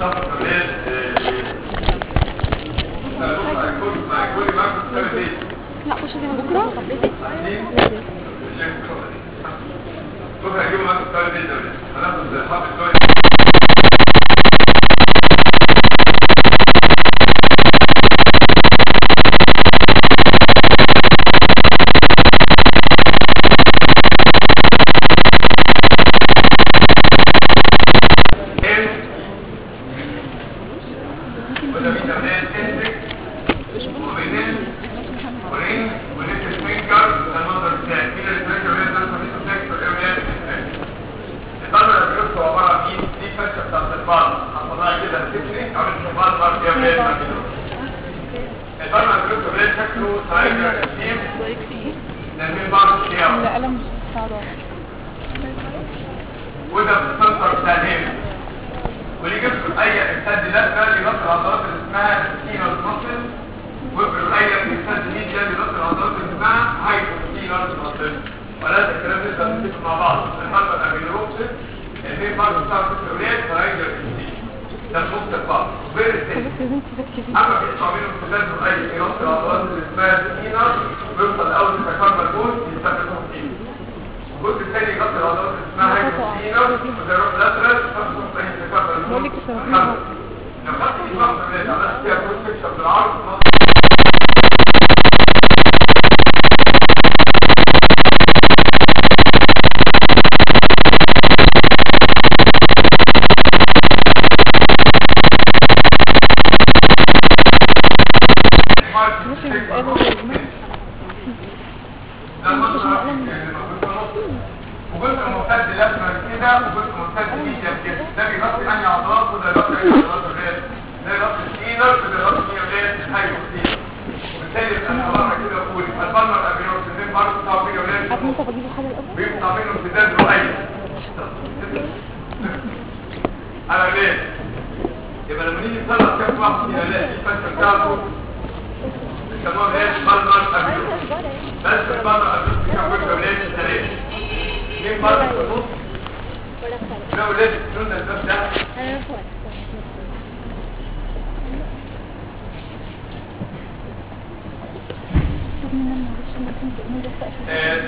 طب كمان كل ما كنت بتعمل لا خش فيها بكره شوف هجيبه معاك الطالب جدا هناخد حرف الشوية وده فيتامين انتك وبينين ورين وليس سبينكر المنظر الثاني مين اللي سبينكر وين ده سبينكر سبينكر ايه البلبل الجلوس هو عبارة عن مين دي فكرة بتاعت البلبل حطيناها كده تكنيك او البلبل بلبل يا بلاد البلبل الجلوس هو شكله تايجر كتير لان بعض الشيء القلم بتاع ده وده السنتر بتاع الهيم واللي يجيب اي انسان دلوقتي اللي يغطي العضلات اللي اسمها سكينر ماسل ويبقى اي انسان ميديا اللي يغطي العضلات اللي اسمها هايبوسكينر ماسل ولا الكلام ده بنتفق مع بعض المرضى الاميلوبسس الاثنين بعض بتاع السكريات فرايجر ده ممكن بعض غير الثاني اما بيطلع منهم تبادل اي يغطي العضلات اللي اسمها سكينر بيوصل لاول تكرر الجول يستخدمهم فيه الجزء الثاني يغطي العضلات اللي اسمها هايبوسكينر وده يروح لاترال تخصص ثاني تكرر بقول لك الجول السبب لو خدت دي واحدة من العمليات فيها كروس سكشن بالعرض مش بيتقالوا زي وجزء ممتد لازمة كده وجزء ممتد ميديا كده ده بيغطي انهي عضلات وده يغطي انهي عضلات الرئه ده يغطي السينر وده يغطي مين ولاد الهايبوسينر وبالتالي يبقى انا طبعا كده اقول البلمر ابيروس الاثنين برضه بتاعوا مين ولاد عارف انت بجيب حاجه الاول بيطلع منه امتداد رؤية على ليه يبقى لما نيجي نطلع كام واحد فينا نلاقي في فتحة بتاعته بيسموها ايه بالمر ابيروس بس البلمر ابيروس دي كام وجه ولاد ثلاثة اثنين برضه في النص ده ولاد السنة الباب ده آه،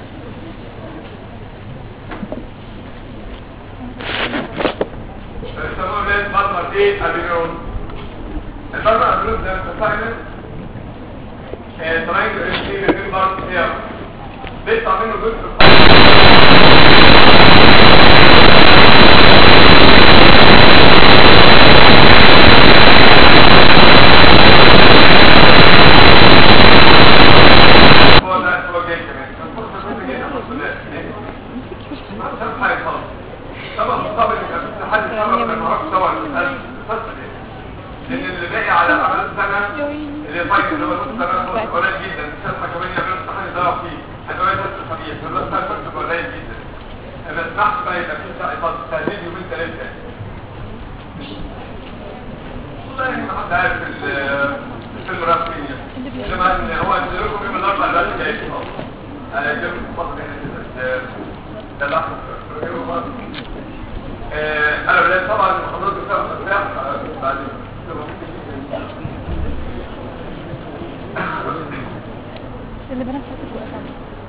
بيسموها ايه بالمر ايه ابيروس البلمر ابيروس ده متفاعل تراينجل الاثنين الاثنين برضه فيها بيطلع منه جزء هو ده هو جاي كمان فرصة كويسة جدا للحصولات. ما عندهاش حاجة خالص. طبعا مقابل ان كان في حد سبب ما نعرفش طبعا القلب القصة دي. لان اللي باقي على اعمال السنة اللي هي فايت اللي هو نص سنة خلاص قليل جدا الشرطة كمان يعملوا امتحان يضيعوا فيه هتبقى درس خبيث فالناس بتاع الفرق قليل جدا ما اسمحش بقى يبقى في ساعة تهديد يومين ثلاثة يعني. والله يعني ما حد عارف ال- الفيلم راح فين يعني. انما ان هو ينزل لكم يوم الاربعاء دلوقتي جاي خلاص انا جايب لكم فقط هنا ده اللي احنا انا بدأت طبعا المحاضرات بتاعت الفتاح بعد اللي بنات فاتت وقفت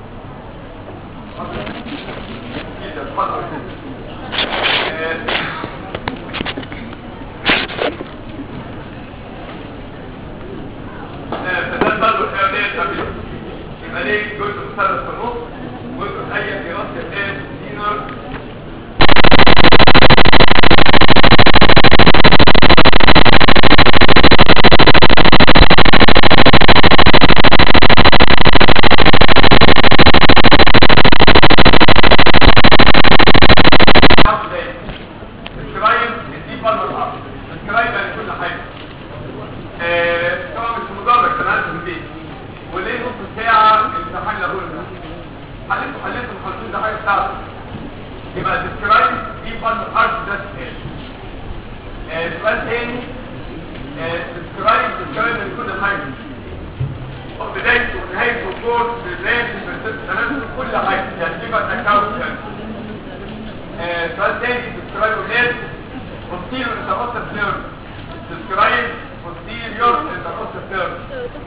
جدا اتفضل آه، آه، فده برضه حيوانات قبل يبقى ليه جزء مثلث في النص جزء حي في راس الآن سينر السكرايب دي بالمر عرض السكرايب يعني كل حاجة آه، طبعا مش مدرج كان عارف في البيت وليه نص ساعة الامتحان اللي اقوله ده حليته حليته الخلطين ده حاجة بتاعته يبقى السكرايب دي بالمر عرض ده سؤال آه، سؤال تاني آه، السكرايب السكرايب من كل حاجة بدايته ونهايته وكورس بالناس بالناس كل حاجة يعني كيف اتكاوت يعني آه، سؤال تاني في السؤال والناس بص posterior interosseous nerve describe posterior interosseous nerve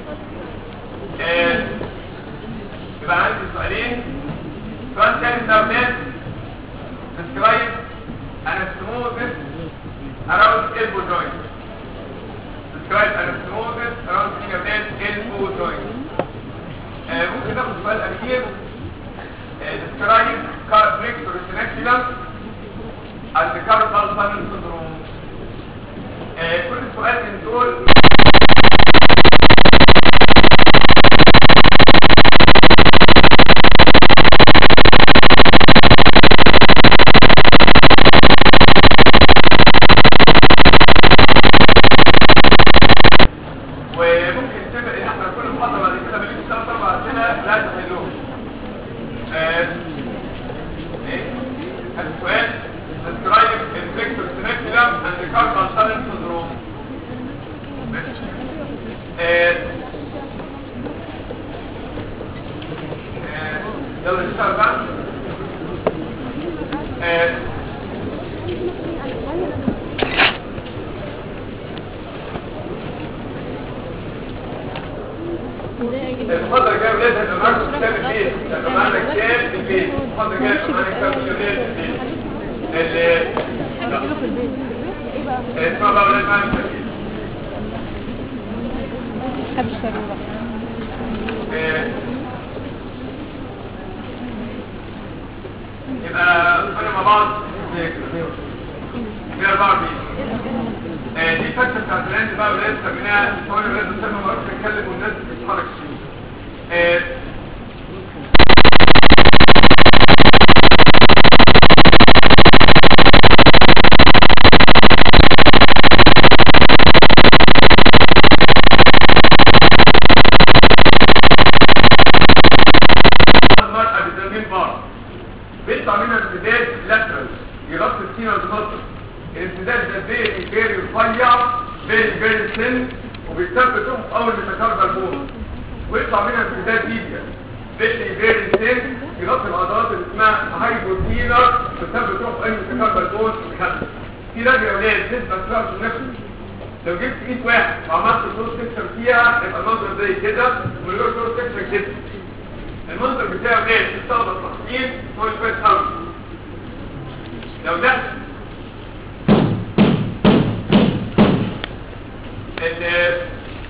آه، يبقى عندي سؤالين سؤال تاني ده ولاد describe anastomosis around elbow joint describe anastomosis around fingernail elbow joint آه، ممكن ناخد سؤال اخير آه، describe carplex retinaculum and the carpal tunnel syndrome آه، كل سؤال من دول وممكن تبقى ان احنا كل محاضره بعد كده بنجيب ثلاث اربع اسئله لازم نحلهم. آه، ايه؟ هذا السؤال describe infector cerebellum and the carpal tunnel syndrome. ماشي. آه، آه، يلا نشتغل بقى. آه، المحاضرة الجاية ولاد هيبقى معاكم كتاب البيت هيبقى معانا كتاب البيت المحاضرة الجاية هيبقى معانا كتاب البيت اللي هنجيله في البيت ايه بقى اسمها بقى ولاد معانا كتاب البيت خمس ضرورة آه، يبقى كل مع بعض 144 آه، دي فكرة بتاعت الهند بقى ولاد سميناها ثواني ولاد بسمى ما اعرفش اتكلم والناس بتتحرك شوية آه، المرأة بتنمين بار بيطلع منها امتداد لاترال يغطي السينة المصر الامتداد ده فيري فيري رفيع فيري فيري سن وبيتثبت في اول متكرر البون ويطلع منها امتداد ميديا فيري فيري سن يغطي العضلات اللي اسمها هايبوتينر بتثبت في اي متكرر البون ويخدم في راجل يا ولاد نسبة سرعة النفس لو جبت ايد واحد وعملت صوت سكشن فيها يبقى المنظر زي كده ومن غير صوت سكشن كده المنظر بتاعه ده يستخدم تحقيق هو كويس قوي لو ده ال-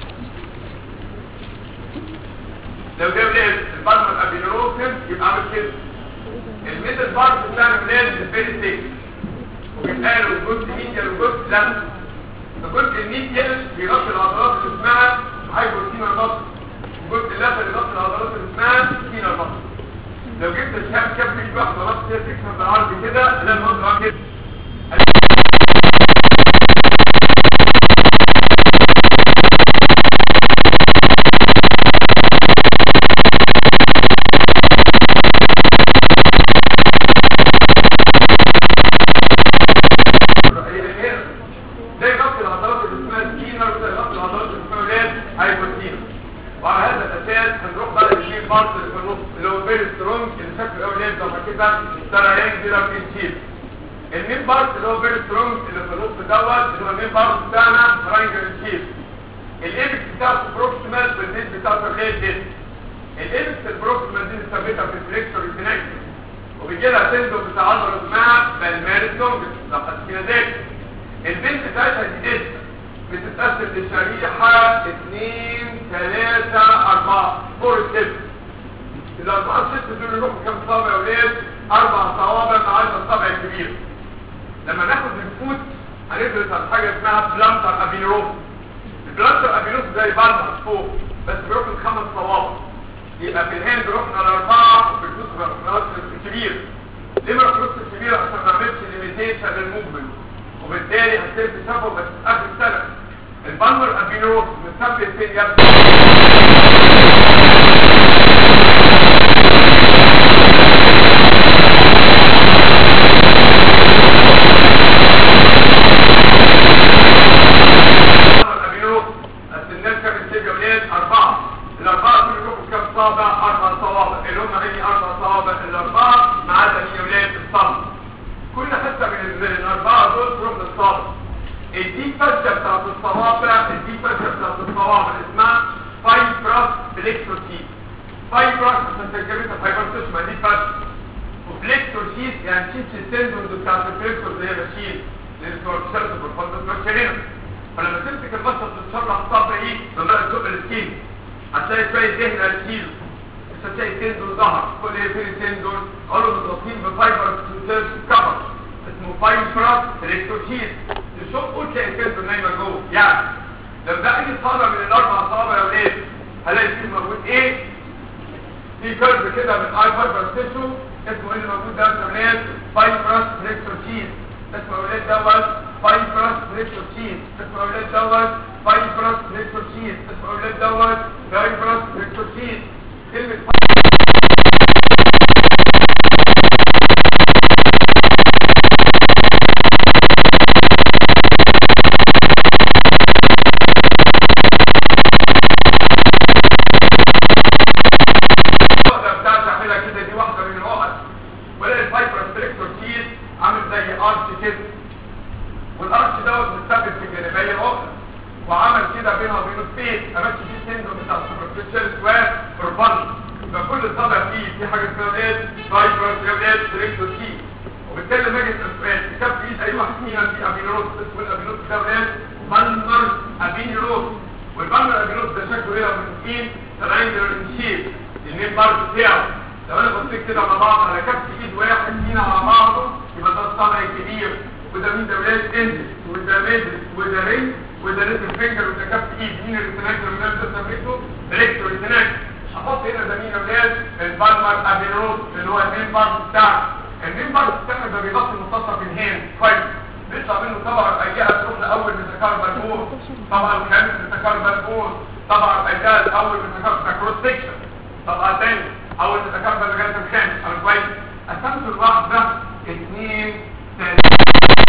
لو ده ولاد البارت الابينوروسم يبقى عامل كده الميدل بارت بتاع الولاد الفيري سيك وبيبقى له جزء ميديال وجزء لا الجزء الميديال بيغطي العضلات اللي اسمها هايبوتينر مصر الجزء اللاتر بيغطي العضلات اللي اسمها سينر مصر لو جبت الشاب كاب في واحده عضلات فيها سكشن بالعرض كده لا المنظر عامل كده ده يغطي العضلات اللي اسمها سكينر وده يغطي العضلات اللي اسمها ولاد هايبوتينر وعلى هذا الاساس هنروح بقى للشيل بارت اللي في النص اللي هو فيري سترونج اللي شكله الاولاني زي ما كده تراينجلر ان شيب المين بارت اللي هو فيري سترونج اللي في النص دوت اللي هو المين بارت بتاعنا تراينجلر ان شيب الايبكس بتاعته بروكسيمال والبيت بتاعته غير كده الايبكس البروكسيمال دي ثابته في الفليكسور الفينكسور وبيجي لها تندو بتاع عضله اسمها بالمارس لونجس لو خدت كده ذاكر البنت بتاعتها دي لسه بتتقسم لشريحة اتنين تلاتة اربعة فور ستيب الاربعة ست دول يروحوا كام صابع يا ولاد اربع صوابع مع عشر صابع كبير لما ناخد الفوت هندرس عن حاجة اسمها بلانتر ابينوس البلانتر ابينوس زي بالمر فوق بس بيروح الخمس صوابع يبقى في الهند رحنا لاربعة وفي الفوت رحنا الكبير ليه ما رحناش الكبير عشان ما نعملش ليميتيشن للموفمنت وبالتالي هتسيب تشابه بس قبل السنة البالمر ابينوس متثبت فين يا ابني البالمر ابينوس السنات كام السيب يا ولاد أربعة الأربعة دول يروحوا كام صابع أربع صوابع اللي هم هي أربع صوابع الأربعة ما عدا مين يا ولاد الصمت كل حته من ال- الاربعه دول تروح للصابع الديب فاشيا بتاعت الصوابع الديب فاشيا بتاعت الصوابع اسمها فايبرس بليكتوسيس فايبرس عشان ترجمتها فايبرس اسمها ديب فاشيا وبليكتوسيس يعني شيت التندونز بتاعت البليكتوس اللي هي ماشيين للكورتيشنز والفندس ماشيين فلما تمسك المشط تتشرح صبع ايه لما تزق السكين هتلاقي شويه دهن على الكيلو مش هتلاقي تندون ظهر كل ايه فين التندون قالوا متغطين بفايبر سيرش كفر اسمه فايبرس الكتروشيت تشوف تلاقي تندون نايمه جوه يعني لو ده اي صابع من الاربع صوابع يا ولاد هلاقي فيه موجود ايه في كيرف كده من اي فايبر تيشو اسمه ايه اللي موجود ده يا ولاد فايبرس الكتروشيت اسمه يا ولاد دوت فايبرس الكتروشيت اسمه يا ولاد دوت فايبرس الكتروشيت اسمه يا ولاد دوت فايبرس الكتروشيت كلمة الواحدة بتاعت اعملها كده دي واحدة من العقد ولا الفايبر ستريكتور كيس عامل زي ارش كده والارش دوت متثبت في جانبي العقد وعمل كده بينها وبين السبيس امشي فيه السندروم بتاع السوبرفيشال سكوير بروفانس يبقى كل طابع فيه في حاجه اسمها ايه فايبر جابلات ستريكتور كيس وبالتالي لما اجي السؤال كتاب في ايد اي واحد فينا في ابينوروس اسمه الابينوروس ده ايه بالمر ابينوروس والبالمر ابينوروس ده شكله ايه لما تسكين ترينجلر ان شيب المين بارت بتاعه لو انا بصيت كده مع بعض على كف ايد واحد فينا مع بعضه يبقى ده الصابع الكبير وده مين ده ولاد اندس وده ميدرس وده رينج وده ليتل فينجر وده كف ايد مين الريتناكتور اللي انا سميته ريكتور ريتناكتور هحط هنا ده مين يا ولاد البالمر ابينوروس اللي هو المين بارت بتاعه المين بارت بتاعه ده بيغطي منتصف الهين كويس بيطلع منه طبعا الاجهه تروح لاول ميتاكاربال بول طبعا الخامس ميتاكاربال بول طبعا الاجهه الاول ميتاكاربال كروس سيكشن طبعا تاني اول ميتاكاربال لغايه الخامس انا كويس قسمت الواحده اثنين ثلاثه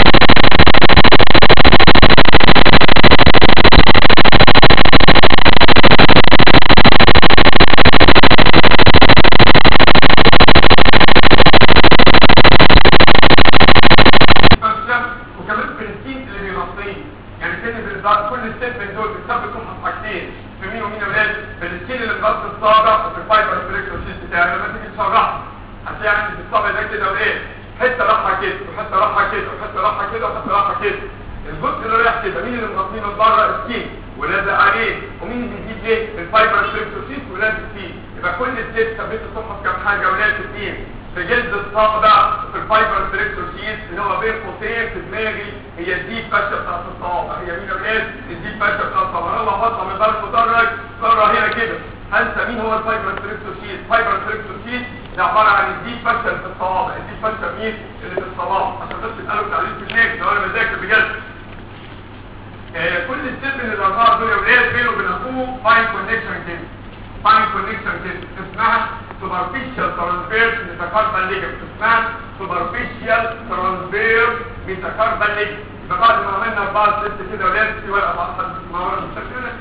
وكمان في السكين اللي بيغطيه يعني كده بالظبط كل ستيب من دول بتثبت لهم حاجتين في مين ومين يا ولاد في السكين اللي مغطي الصابع وفي الفايبر ستريكتور شيت بتاعي لما تيجي تشرحها هتلاقي عندي في الصابع ده كده وايه حته راحه كده وحته راحه كده وحته راحه كده وحته راحه كده الجزء اللي رايح كده مين اللي مغطيه من بره السكين ولازق عليه ومين اللي بيجيب ايه الفايبر ستريكتور شيت ولازق فيه يبقى كل ستيب ثبت الصفحه كام حاجه ولاد اثنين في جلد الصابع في الفايبر ستريكتور شيت اللي هو بين قوسين في دماغي هي الديب فاشة بتاعت الصوابع هي مين الايه الديب فاشة بتاعت الصوابع انا هحطها من بره المدرج بره هنا كده هنسى مين هو الفايبر ستريكتور شيت الفايبر ستريكتور شيت ده عباره عن الديب فاشة اللي في الصوابع الديب فاشة مين اللي في الصوابع عشان بس تسالوا تعليم في الناس لو انا بذاكر بجد آه، كل ستيب من الاربعه دول يا ولاد بينه وبين اخوه فاين كونكشن كده فاين كونكشن كده اسمها superficial transverse metacarpal ligament اسمها superficial transverse metacarpal ligament يبقى بعد ما عملنا اربعه ست كده ولاد في ورقه مع حد مع ورقه مستقبله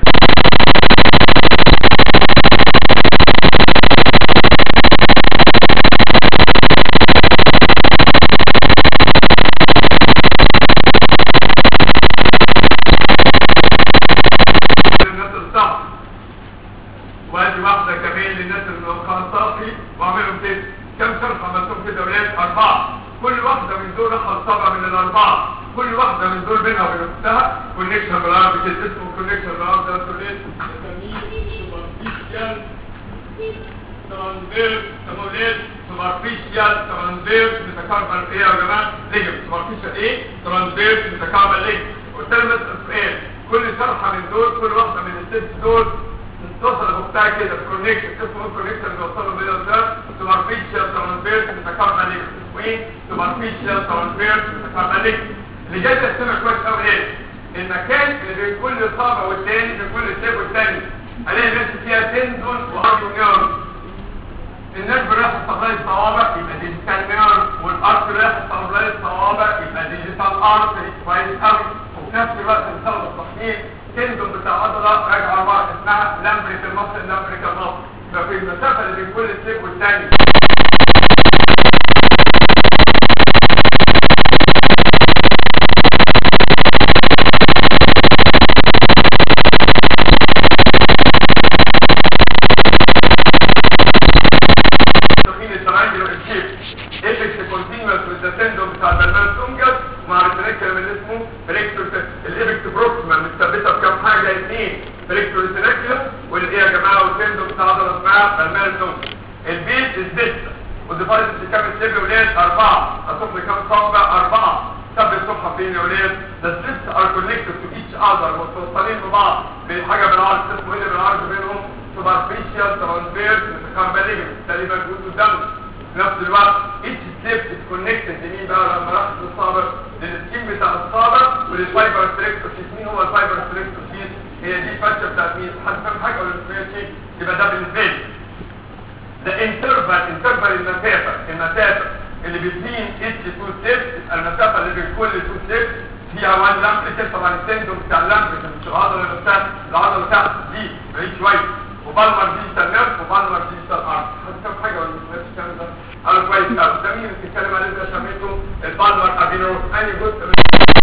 الناس الصح وادي واحدة كمان للناس اللي كان صافي واعملهم كده كم شرط عملتهم كده ولاد أربعة كل واحدة من دول أخذ طبعا من الأربعة كل واحدة من دول بينها وبين أختها كونكشن بالعربي كده اسمه كونكشن بالعربي ده سوليت ترانزير تموليت سوبرفيشال ترانزير متكربل ايه يا جماعه ليجم سوبرفيشال ايه ترانزير متكربل ليجم قلت لهم بس السؤال كل شرحه من دول كل واحده من الست دول توصل بتاع كده كونكشن اسمه الكونكشن اللي وصلوا بيه ده سوبرفيشال ترانزير متكربل ليجم اسمه ايه سوبرفيشال ترانزير متكربل ليجم اللي جاي تسمع كويس قوي ايه المكان اللي بين كل صابع والتاني بين كل ستيب والتاني الاقي نفسي فيها تندون وارجو نيرف الناس رايح تستغل الصوابع يبقى ديجيتال نيرف والارت رايح تستغل الصوابع يبقى ديجيتال ارت كويس قوي وفي نفس الوقت بسبب التصحيح تندون بتاع عضله راجعه لبعض اسمها لامبريك المصل لامبريك المصل يبقى في المسافه اللي بين كل ستيب والتاني بالمال تونجس ومع الريتينيكولم اللي اسمه بريكتور الايبكت بروكسيما متثبته بكام حاجه اثنين بريكتور ريتينيكولم والايه يا جماعه والتندو بتاع عضله اسمها بالمال تونجس البيت الدسته والديفايس اللي كام ستيب ولاد اربعه الصفر كام صابع اربعه سب الصفحه فين يا ولاد the strips are connected to each other متوصلين ببعض بحاجه بالعرض اسمه ايه اللي بالعرض بينهم superficial transverse متكربلين تقريبا جزء قدام في نفس الوقت each slip is connected لمين بقى لما راح للصابع للسكين بتاع الصابع وللفايبر ستريكتور مين هو الفايبر ستريكتور هي دي الفاشة بتاعت مين حد فاهم حاجه ولا مش فاهم شيء يبقى ده بالنسبه لي ده انترفال انترفال المسافة المسافة اللي بين اتش تو ستيبس المسافة اللي بين كل تو ستيبس فيها وان لامبريتشر طبعا التندون بتاع اللامبريتشر مش العضلة نفسها العضلة بتاعت دي بعيد شوية وبالمر ديجيتال نيرف وبالمر ديجيتال ارم حد فاهم حاجة ولا مش فاهم الكلام ده؟ قالوا كويس قوي ده مين اللي بتتكلم عليه ده سميته البالمر ادينو انهي جزء من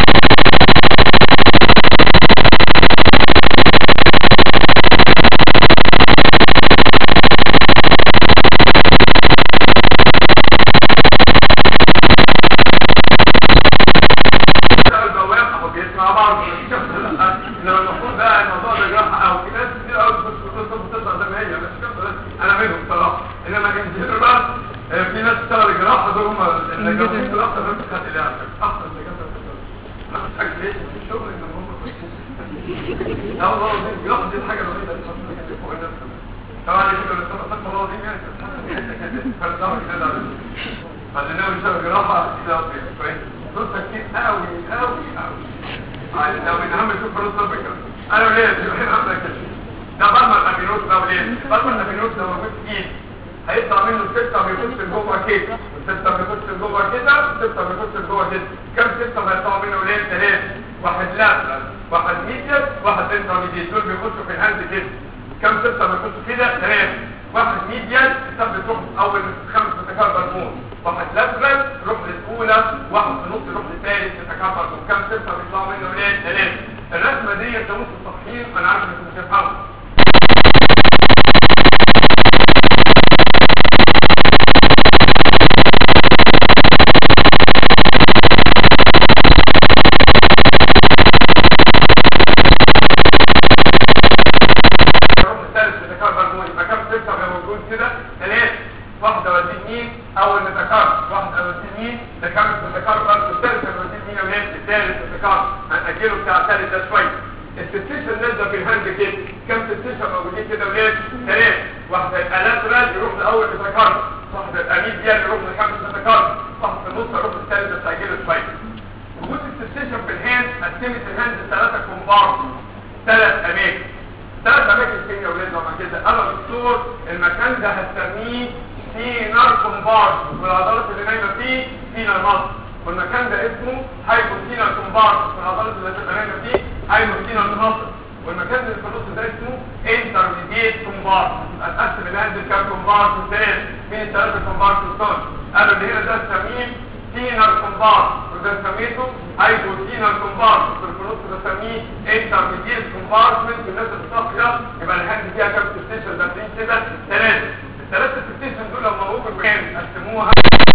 البواب اهو بيسمع بعض انما المفروض بقى الموضوع ده جراحه او في ناس كتير قوي بتطلع بتطلع زي ما هي مش كده انا منهم بصراحه انما ان جنرال في ناس بتشتغل جراحه دول هم الجراحين دول اكتر ناس بتخاف اللي احسن دكاتره انا مش عارف ليه في الشغل ان هم لا والله العظيم جراحه دي الحاجه الوحيده اللي خاصه فوق الناس طبعا اللي كانوا بيستخدموا الله العظيم يعني فالدعوه كده خلينا نشتغل جراحه ده كويس فرصة كتير قوي قوي قوي عايز لو من اهم شوف فرصة فكرة انا وليه الحين عامله كده ده بالما الامينوس ده وليه بالما الامينوس ده موجود في ايد هيطلع منه ستة بيخش لجوه كده ستة بيخش لجوه كده ستة بيخش لجوه كده كم ستة هيطلعوا منه وليه ثلاثة واحد لاترال واحد ميديال واحد انترميديت دول بيخشوا في الهاند كده كم ستة بيخشوا كده ثلاثة واحد ميديال حساب بتروح اول خمس متكرر مون واحد لاترال روح للاولى واحد في النص يروح للثالث يتكبر وكم ستة بيطلعوا منه ولاد ثلاثة الرسمة دي انت ممكن تصحيح انا عارف انك مش هتفهمها يروح للثالث يتكبر مون يبقى كم ستة بيبقى موجود كده ثلاثة واحدة ودي مين اول نتكرر واحدة ودي مين ده خامس نتكرر الثالث ودي مين ولاد الثالث نتكرر هنأجله بتاع الثالث ده شوية الستيشن نازله في الهاند كده كم ستيشن موجودين كده ولاد ثلاثة واحدة يبقى لاترال يروح لاول نتكرر واحدة يبقى ميديال يروح لخامس نتكرر واحدة في النص يروح للثالث بس هأجله شوية وجود الستيشن في الهاند قسمت الهاند ثلاثة كومبارت ثلاث اماكن ثلاث اماكن فين يا ولاد لما كده انا دكتور المكان ده هسميه سينار كومبارت والعضلات اللي نايمه فيه سينار مصر والمكان ده اسمه هايبوسينار كومبارت والعضلات اللي هتبقى نايمه فيه هايبوسينار مصر والمكان اللي في النص ده اسمه انترميديت كومبارت يبقى تقسم الهاند كام كومبارت ثلاث مين الثلاثه كومبارت دول قالوا اللي هنا ده سميه سينار كومبارت وده سميته هايبوسينار كومبارت في النص ده سميه انترميديت كومبارتمنت الناس الصاحيه يبقى الهاند فيها كام ستيشن ده كده ثلاثه الثلاثة ستيشن دول لما موجود كام قسموها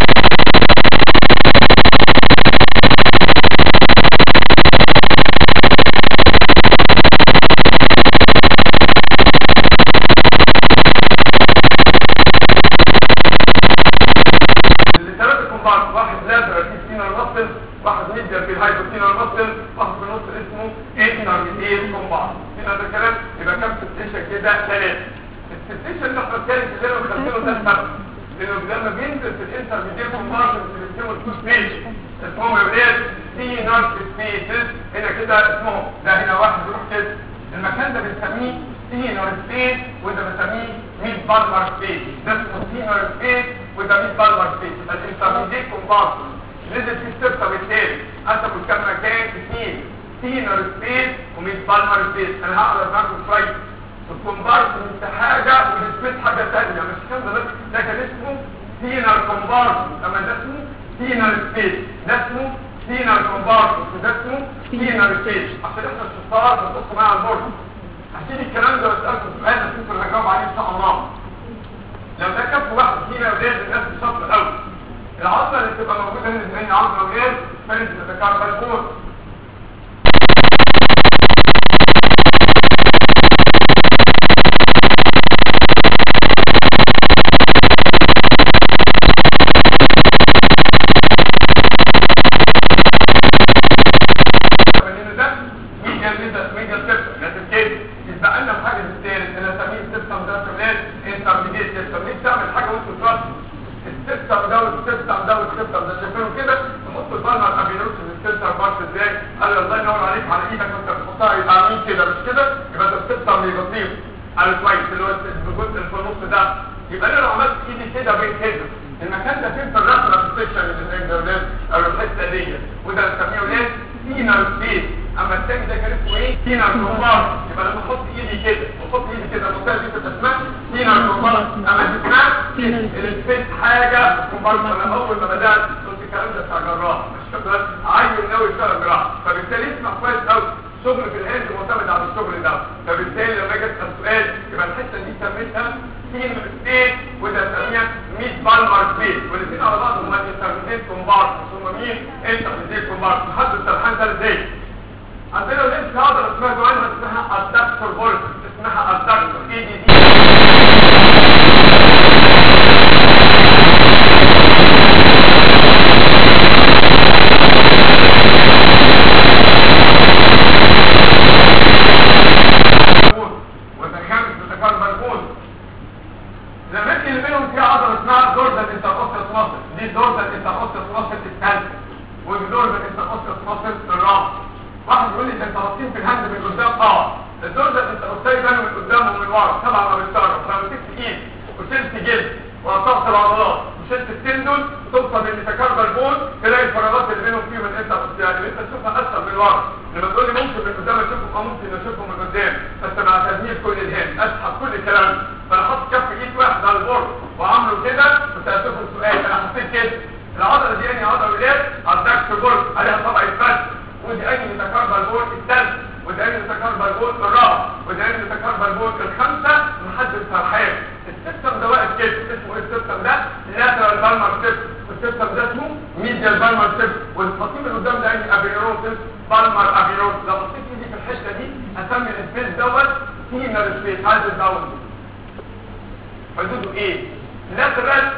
الثلاثة كومبارت واحد لاترال في سينال ماسل واحد ميديال في الهايبوسينال ماسل واحد في النص اسمه انترميديت كومبارت هنا ده كلام يبقى كام ستيشن كده ثلاثة الستيشن اللي احنا الثالث اللي انا مخلينه ده السبب لانه لما بينزل في الانترميديت كومبارت بيسموه التو سبيس اسمهم يا ولاد سي نارك سبيسز هنا كده اسمهم ده هنا واحد يروح كده المكان ده بنسميه سي نار سبيس وده بنسميه ميد بالمر سبيس ده اسمه سي نار سبيس وده ميد بالمر سبيس الانترميديت كومبارت نزل فيه السبتة بالتالي قسموا الكام مكان اثنين سي نار سبيس وميد بالمر سبيس انا هقدر معاكم شويه الكومبارت انت حاجة والسبيس حاجة تانية مش كده بس ده كان اسمه سينر كومبارت اما ده اسمه سينر سبيس ده اسمه سينر كومبارت وده اسمه سينر سبيس عشان احنا الشطار بنبص معايا على البورد هشيل الكلام ده واسألكم سؤال اشوف اللي هجاوب عليه ان شاء الله لو ده كف واحد فينا ولاد الناس بشطر قوي العضله اللي بتبقى موجوده هنا زي عضله غير فارس متكرر فوق لان ده ميديا ليدا ميديا سيستم لازم كده يبقى لنا حاجه الثالث اللي اسميه السيستم ده كمان انترميديت سيستم ليه بتعمل حاجه وانت ترد السيستم ده والسيستم ده والسيستم ده شايفينه كده نحط البالمر ابينوس في السنتر بارت ازاي قال الله ينور عليك على ايدك وانت بتحطها يبقى عاملين كده مش كده يبقى ده السيستم اللي بيطير على كويس اللي هو الجزء اللي في النص ده يبقى انا لو عملت ايدي كده بين كده المكان ده فين في الرقبه سيكشن اللي زي ده او الحته دي وده بنسميه ولاد سينر سبيس اما الثاني ده كان اسمه ايه سينر كومبار يبقى لما احط ايدي كده واحط ايدي كده المنطقه دي تبقى اسمها سينر كومبار اما دي اسمها السبيس حاجه كومبار انا اول ما بدات قلت الكلام ده بتاع جراح مش كده عايز ناوي يشتغل جراح فبالتالي اسمع كويس قوي شغل في الهند معتمد على الشغل ده فبالتالي لما اجي اسال سؤال يبقى الحته دي سميتها سين سبيس وده سميها ميت بالمر سبيس والاثنين على بعض هم انترميديت كومبار ثم مين انترميديت كومبار لحد السرحان ده ازاي عندنا لينس عضله اسمها جوانب اسمها الدكتور بولس اسمها الدكتور اي دي دي وتخامس بتكرر مركوز الاماكن اللي بينهم فيها عضله اسمها دورزا انترقصة مصر دي دورزا انترقصة مصر الثالثة ودي دورزا انترقصة مصر الرابعة واحد يقول لي ده انت باصين في الهند من قدام اه الدورزا الانترقصة يبانوا من قدام ومن ورا طبعا ما بيشتغلوا فلما مسكت ايد وشلت جلد وقطعت العضلات وشلت التندون توصل للمتكرر بون تلاقي الفراغات اللي بينهم فيهم الانترقصة يعني انت تشوفها اسهل من ورا لما تقول لي ممكن من قدام اشوفهم اه ممكن اشوفهم من قدام بس مع تدمير كل الهند اسحب كل الكلام فانا حاطط كف ايد واحد على البورد وعامله كده وسالتكم سؤال انا حطيت كده العضله دي انهي عضله ولاد الدكتور بورد عليها طبع الفرد ودي انهي متكرر بورد الثالث ودي انهي متكرر بورد الرابع ودي انهي متكرر بورد الخامسه لحد السرحان السيستم ده واقف كده اسمه ايه السيستم ده لاترال بالمر سيستم والسيستم ده اسمه ميديال بالمر سيستم والتصميم اللي قدام ده انهي ابيروسيس بالمر ابيروس لو حطيت ايدي في الحته دي اسمي السبيس دوت سينر سبيس عايز الداون حدوده ايه لاترال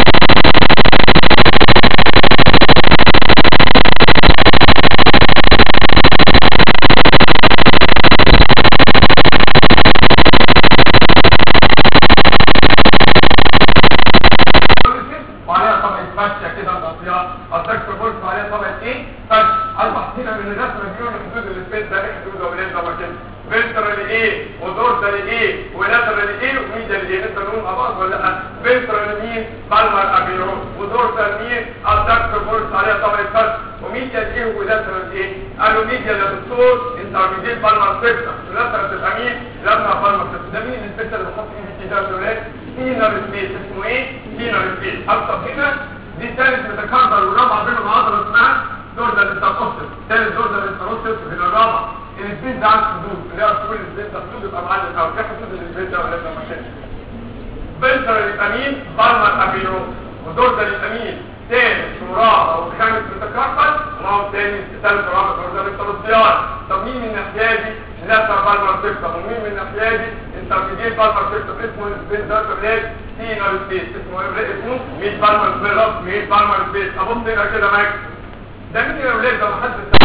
وعليها طبقة فاشية كده مغطية الدكتور بولس وعليها طبقة ايه؟ فاشية اصبح هنا من الرسمة دي من حدود السبيس ده ايه حدود ولاد ده كده فنترال ايه ودورسال ايه ولاترال ايه وميديال ايه انت نقول مع بعض ولا لا فنترال مين بالمر ابيروس ودورسال مين الدكتور بولس عليها طبقة فاشية وميديال ايه ولاترال ايه قالوا ميديال يا دكتور انترميديت بالمر سيستم ولاترال تبقى مين لما بالمر سيستم ده مين السبيس اللي بحط ايدي كده يا ولاد سينر سبيس اسمه ايه سينر سبيس ابسط هنا دي ثالث متكرر والرابعه بينهم عضله اسمها دورزال انتركوستس ثالث دورزال انتركوستس في الرابعه السبيس ده على الحدود اللي هي كل السبيس ده حدود يبقى معلم او في حدود السبيس ده ولا ما كانش بنتر الامين بالمر ابيروس ودورزال الامين ثالث ورابع وخامس متكرر وهو الثاني ثالث ورابع دورزال انتركوستيال طب مين من الناحيه دي لاتر بالمر سيستم ومين من الناحيه دي انترميديت بالمر سيستم اسمه السبيس ده كمان سينر سبيس اسمه ايه اسمه ميت بالمر سبيس ميت بالمر سبيس ابص هنا كده معاك ده مين يا ولاد ده محدش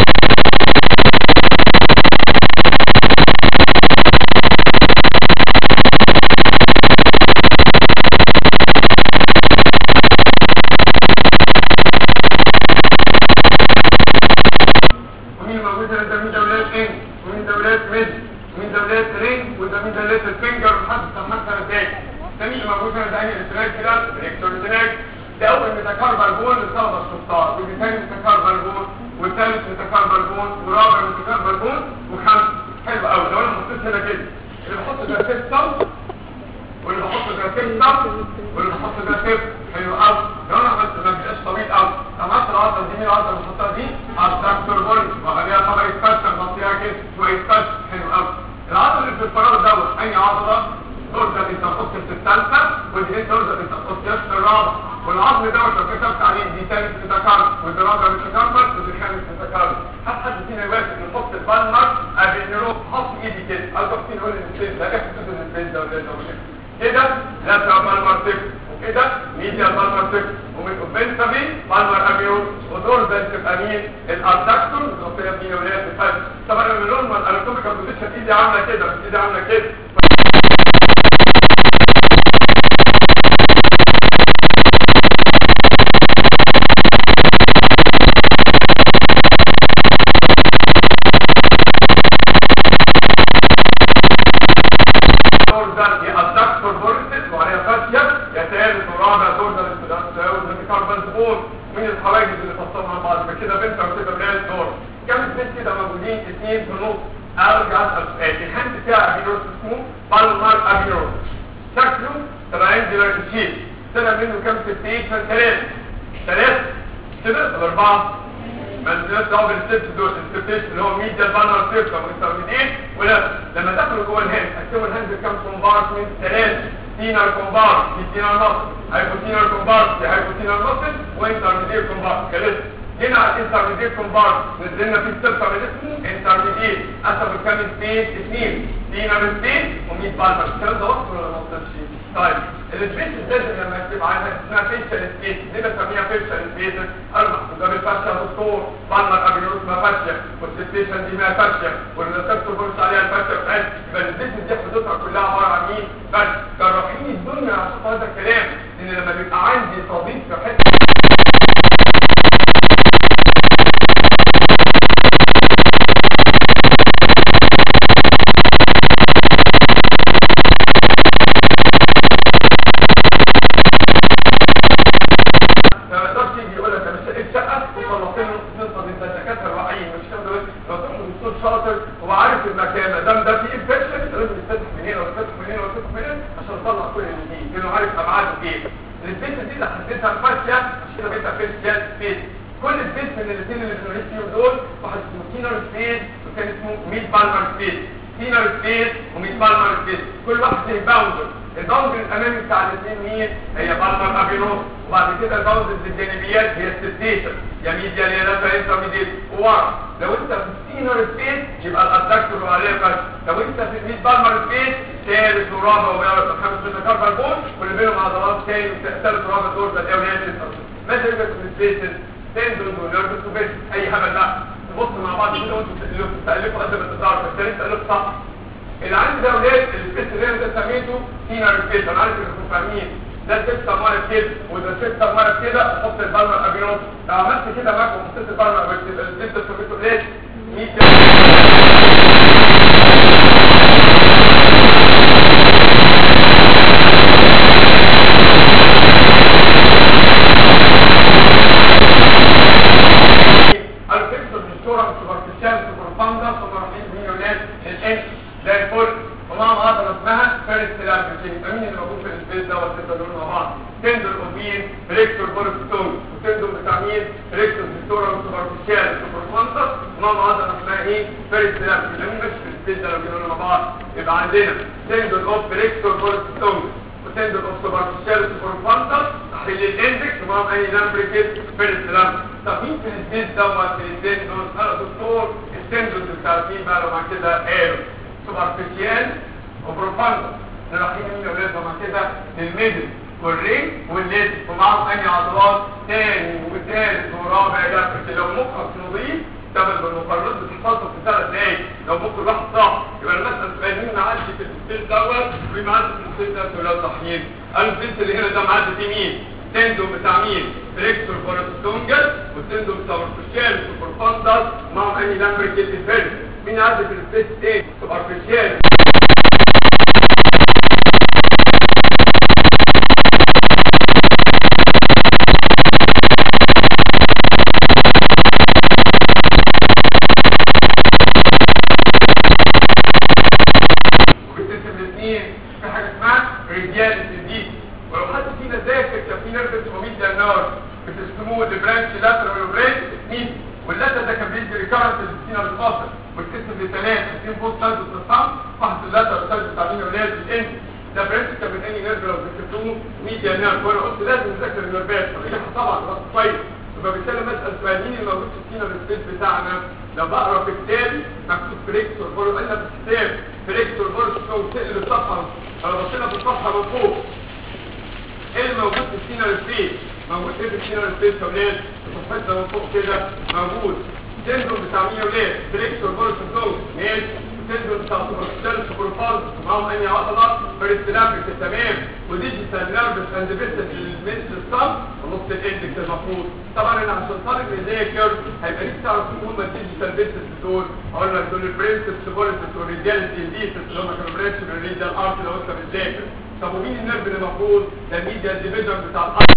ومين موجود هنا ده مين دولات ان ومين دولات ميد ومين دولات رينج وده مين دولات الفينجر لحد سماك سنتين ده مين اللي موجود هنا ده انهي الاتراك كده الالكترونيك ده اول متكرر بون للطلبه الشطار ودي ثاني متكرر بون والثالث متكرر بون ورابع متكرر بون وخامس حلو قوي لو انا حطيت هنا كده اللي بحط ده سيستم واللي بحط ده سيستم واللي بحط ده سيستم حلو قوي لو انا عملت ما بيبقاش طويل قوي عملت العضله دي مين العضله اللي بحطها دي الدكتور بولس وخليها طبعا يتفشل بطيئه كده شويه يتفشل حلو قوي العضله اللي في الفراغ دوت اي عضله ترجع انت تحط في الثالثه ودي انت ترجع انت تحط في الرابعه والعظم دوت لو كتبت عليه دي ثالث ميتاكارد ودي رابع ميتاكارد ودي خامس ميتاكارد هل حد فينا يوافق نحط البالمر ابنرو حط ايدي كده عايز اختي نقول السبيس لا ايه حدود السبيس ده ولا ده ولا كده لا بالمر تك وكده ميديا بالمر تك ومن اوفنسبي بالمر ابيون ودور ده تبقى مين الادكتور وفيها مين ولاد الفرد طبعا من ما الاناتوميكال بوزيشن ايدي عامله كده مش ايدي عامله كده دورزال يأدكتور بورسل وعليها فاشية يتالت ورابع دورزال والميكاربال بون من الحواجز اللي فصلنا مع بعض كده بنت وكده بلاد دور كم البنت كده موجودين اثنين في النص ارجع اسال سؤال الهاند بتاع ابيروس اسمه بالمار ابيروس شكله ترينجلر شيب طلع منه كم ستيشن ثلاثة ثلاثة كده طب أربعة منزلات دبل ستيب دول الستيب اللي هو ميديا بالمر سيركم مستخدمين ولا لما دخلوا جوه الهند قسموا الهند كام كومبارتمنت ثلاثة سينر كومبارت في سينر مصر هايبوسينر كومبارت في هايبوسينر مصر وانترميديت كومبارت كلمة هنا على الانترميديت كومبارت نزلنا في السيركم اللي اسمه انترميديت قسموا الكام سبيس اثنين سينر سبيس و100 بالمر الكلام ده وصل ولا ما وصلش؟ طيب السبيس لازم لما اكتب عنها اسمها فيشل سبيس دي بسميها فيشل سبيس اربع وده بالفاشيا دكتور بالمر ابيروس ما فاشيا والسبيشن دي ما فاشيا والريسبتور بص عليها الفاشيا بتاعتها يبقى السبيس دي حدودها كلها عباره عن مين؟ بس جراحين الدنيا عشان هذا الكلام ان لما بيبقى عندي طبيب في حته ما يقدرش يجي يقول لك انا شقيت شقه وخلصت له نقطه من الدكاتره الواعيين مش كده دلوقتي لو تروح للدكتور شاطر هو عارف المكان ما دام ده فيه انفكشن لازم يتفتح من هنا ويتفتح من هنا ويتفتح من هنا عشان يطلع كل اللي فيه لانه عارف ابعاده ايه السبيس دي اللي حددتها الفاشيه عشان كده بقيتها فيشيال سبيس كل سبيس من الاثنين اللي بنقول فيهم دول واحد اسمه سينر سبيس والثاني اسمه ميد بالمر سبيس سينر سبيس وميد بالمر سبيس كل واحد له باوندر الباوندر الامامي بتاع الاثنين مين هي بالمر ابينوس وبعد كده الباوندر الجانبيات هي السبتيشن يا ميديا يا لاتر انترميديت وورا لو انت في السينر سبيس يبقى الادكتور وعليه فرق لو انت في الميد بالمر سبيس ثالث ورابع وخامس متكرر بول واللي بينهم عضلات ثاني ثالث ورابع دور ده الاولاني ماذا يوجد في السبيسز تندون ونيرفس وبيت اي هبل لا نبص مع بعض كده وانتوا بتالفوا قد ما تقدروا فالتالت تالف صح اللي عندي ده ولاد السبيس اللي انا ده سميته سينر سبيس انا عارف انكم فاهمين ده سبت مرض كده وده سبت مرض كده احط البالمر ابينوس لو عملت كده معاك وحطيت البالمر ابينوس السبت ده سميته ليه 100 الفكسر بالصورة سوبرفيشال سوبرفاندا سوبرفيشال ميونات الانش زي الفل ومعهم عضلة اسمها فيرست لامبرتين مين اللي موجود في السبيس ده والستة دول مع بعض تندل اوبين بريكتور بولستون وتندل بتاع مين بريكتور بالصورة سوبرفيشال سوبرفاندا ومعهم عضلة اسمها ايه فيرست لامبرتين مين مش في السبيس ده لو جينا مع بعض يبقى عندنا تندل اوف بريكتور بولستون وتندل اوف سوبرفيشال سوبرفاندا تحليل الاندكس ومعهم اي لامبريكت فيرست لامبرتين طب مين في السبيس دوت في التندل انا دكتور التندل الثلاثين بقى لو مع كده قالوا سوبرفيشال وبروفاندو رايحين من اولادهم مع كده للميدل والرينج والليد ومعاهم انهي عضلات تاني وثالث ورابع يفرق لو مخك نظيف تمام بالمقارنات بتحفظه في ثلاث دقايق لو مخ الواحد صح يبقى المثل فاهمين معدي في السبيس دوت ومعدي في السبيس دوت ولاد صحيين قالوا السبيس اللي هنا ده معدي فيه مين؟ تندو بتاع مين؟ تريكتور فورستونجل والتندو سوبرفيشال سوبرفاندس معاهم انهي لامبريكيت الفيرس مين عدى في السبيس ايه؟ سوبرفيشال وبتقسم الاثنين في حاجه اسمها ريديال دي ولو حد فينا ذاكر كان في نيرف اسمه ميديا نار بتسموه البرانش لاترال وبرانش مين واللاتر ده كان بيدي ريكارنت للسينا الفاصل والقسم لثلاثه اثنين بوست سايد والتصام واحد اللاتر والسايد بتاع مين ولاد الانت ده برنسبل من اني نيرف لو ذكرتوه ميديا نيرف وانا قلت لازم نذاكر النيرفات صحيح طبعا ده كويس فبالتالي لما اسال سؤال مين اللي موجود في السينر سبيس بتاعنا لو بقرا في كتاب مكتوب فريكس والبولو قلنا في الكتاب فريكس والبولو شو تقلب الصفحه لو بصينا في الصفحه من فوق ايه الموجود في السينر سبيس موجود ايه في السينر سبيس يا ولاد الصفحه من فوق كده موجود سيندروم بتاع مين يا ولاد فريكس والبولو شو ماشي السيندروم بتاع سوبرستال سوبرفارز معاهم انهي عضله فيرستلابريك تمام وديجيتال نيرفس اند فيسس للمنس الصم ونص الاندكس المفروض طبعا انا عشان طالب يذاكر هيبقى ليك تعرف تقول ما الديجيتال فيسس دول اقول لك دول البرنسبس بوليسس والريدياليتي ديسس اللي هم كانوا برنسبس والريديال ارت لو انت بتذاكر طب ومين النيرف اللي المفروض ده الميديا ديفيجن بتاع الارت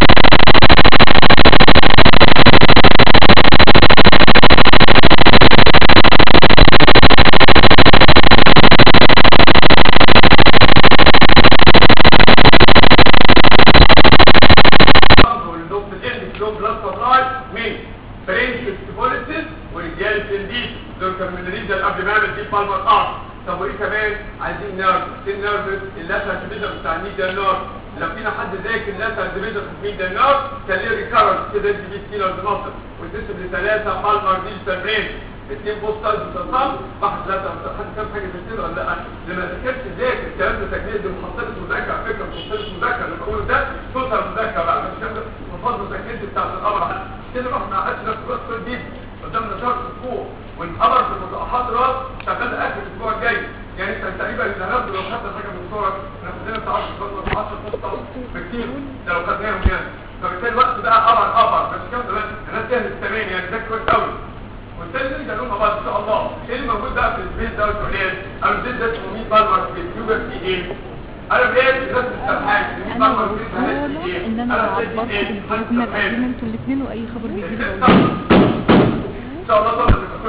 والنقطة الاندكس لهم بلاد سبلاي من برنسبس بوليسس وريدياليتي ديسس دول كانوا من الريديال قبل ما يعمل دي بالمر ارت طب وايه كمان عايزين نيرف النيرف اللاتر ديفيجن بتاع الميديا نيرف لو فينا حد ذاكر اللاتر ديفيجن في الميديا نيرف كان ليه ريكارنس كده يدي بيه ستيلرز مصر وتقسم لثلاثه بالمر ديجيتال برين اثنين بوسترز وتصام واحد ثلاثه حد كام حاجه في كده ولا لا لما ذاكرت ذاكر الكلام ده تجميل دي محصله مذاكره على فكره محصله مذاكره اللي بقوله ده توتال مذاكره بقى مش كده محفظه ذاكرت بتاعت القمر كده رحنا ما قعدش نفس الوقت جديد قدامنا شهر اسبوع والقمر في المحاضرات شغال اخر الاسبوع الجاي يعني انت تقريبا اللي هناخده لو خدت حاجه من صورك احنا خدنا بتاع 10 10 نقطه بكتير ده لو خدناهم يعني فبالتالي الوقت بقى قمر قمر بس كام دلوقتي الناس جاهز تمام يعني ده كويس قوي والتاني نرجع لهم مع بعض ان شاء الله ايه اللي موجود بقى في السبيس ده والسؤال او السبيس ده اسمه 100 بالمر سبيس يوجد فيه ايه انا بقيت الناس بتسترحاج 100 انا بالمر سبيس هنحكي مبسوطه ايه ان انا انا عبرت بقيت ايه بالكلمه القديمه انتوا الاثنين واي خبر بيجي لي بقوله ان شاء الله طبعا تبقى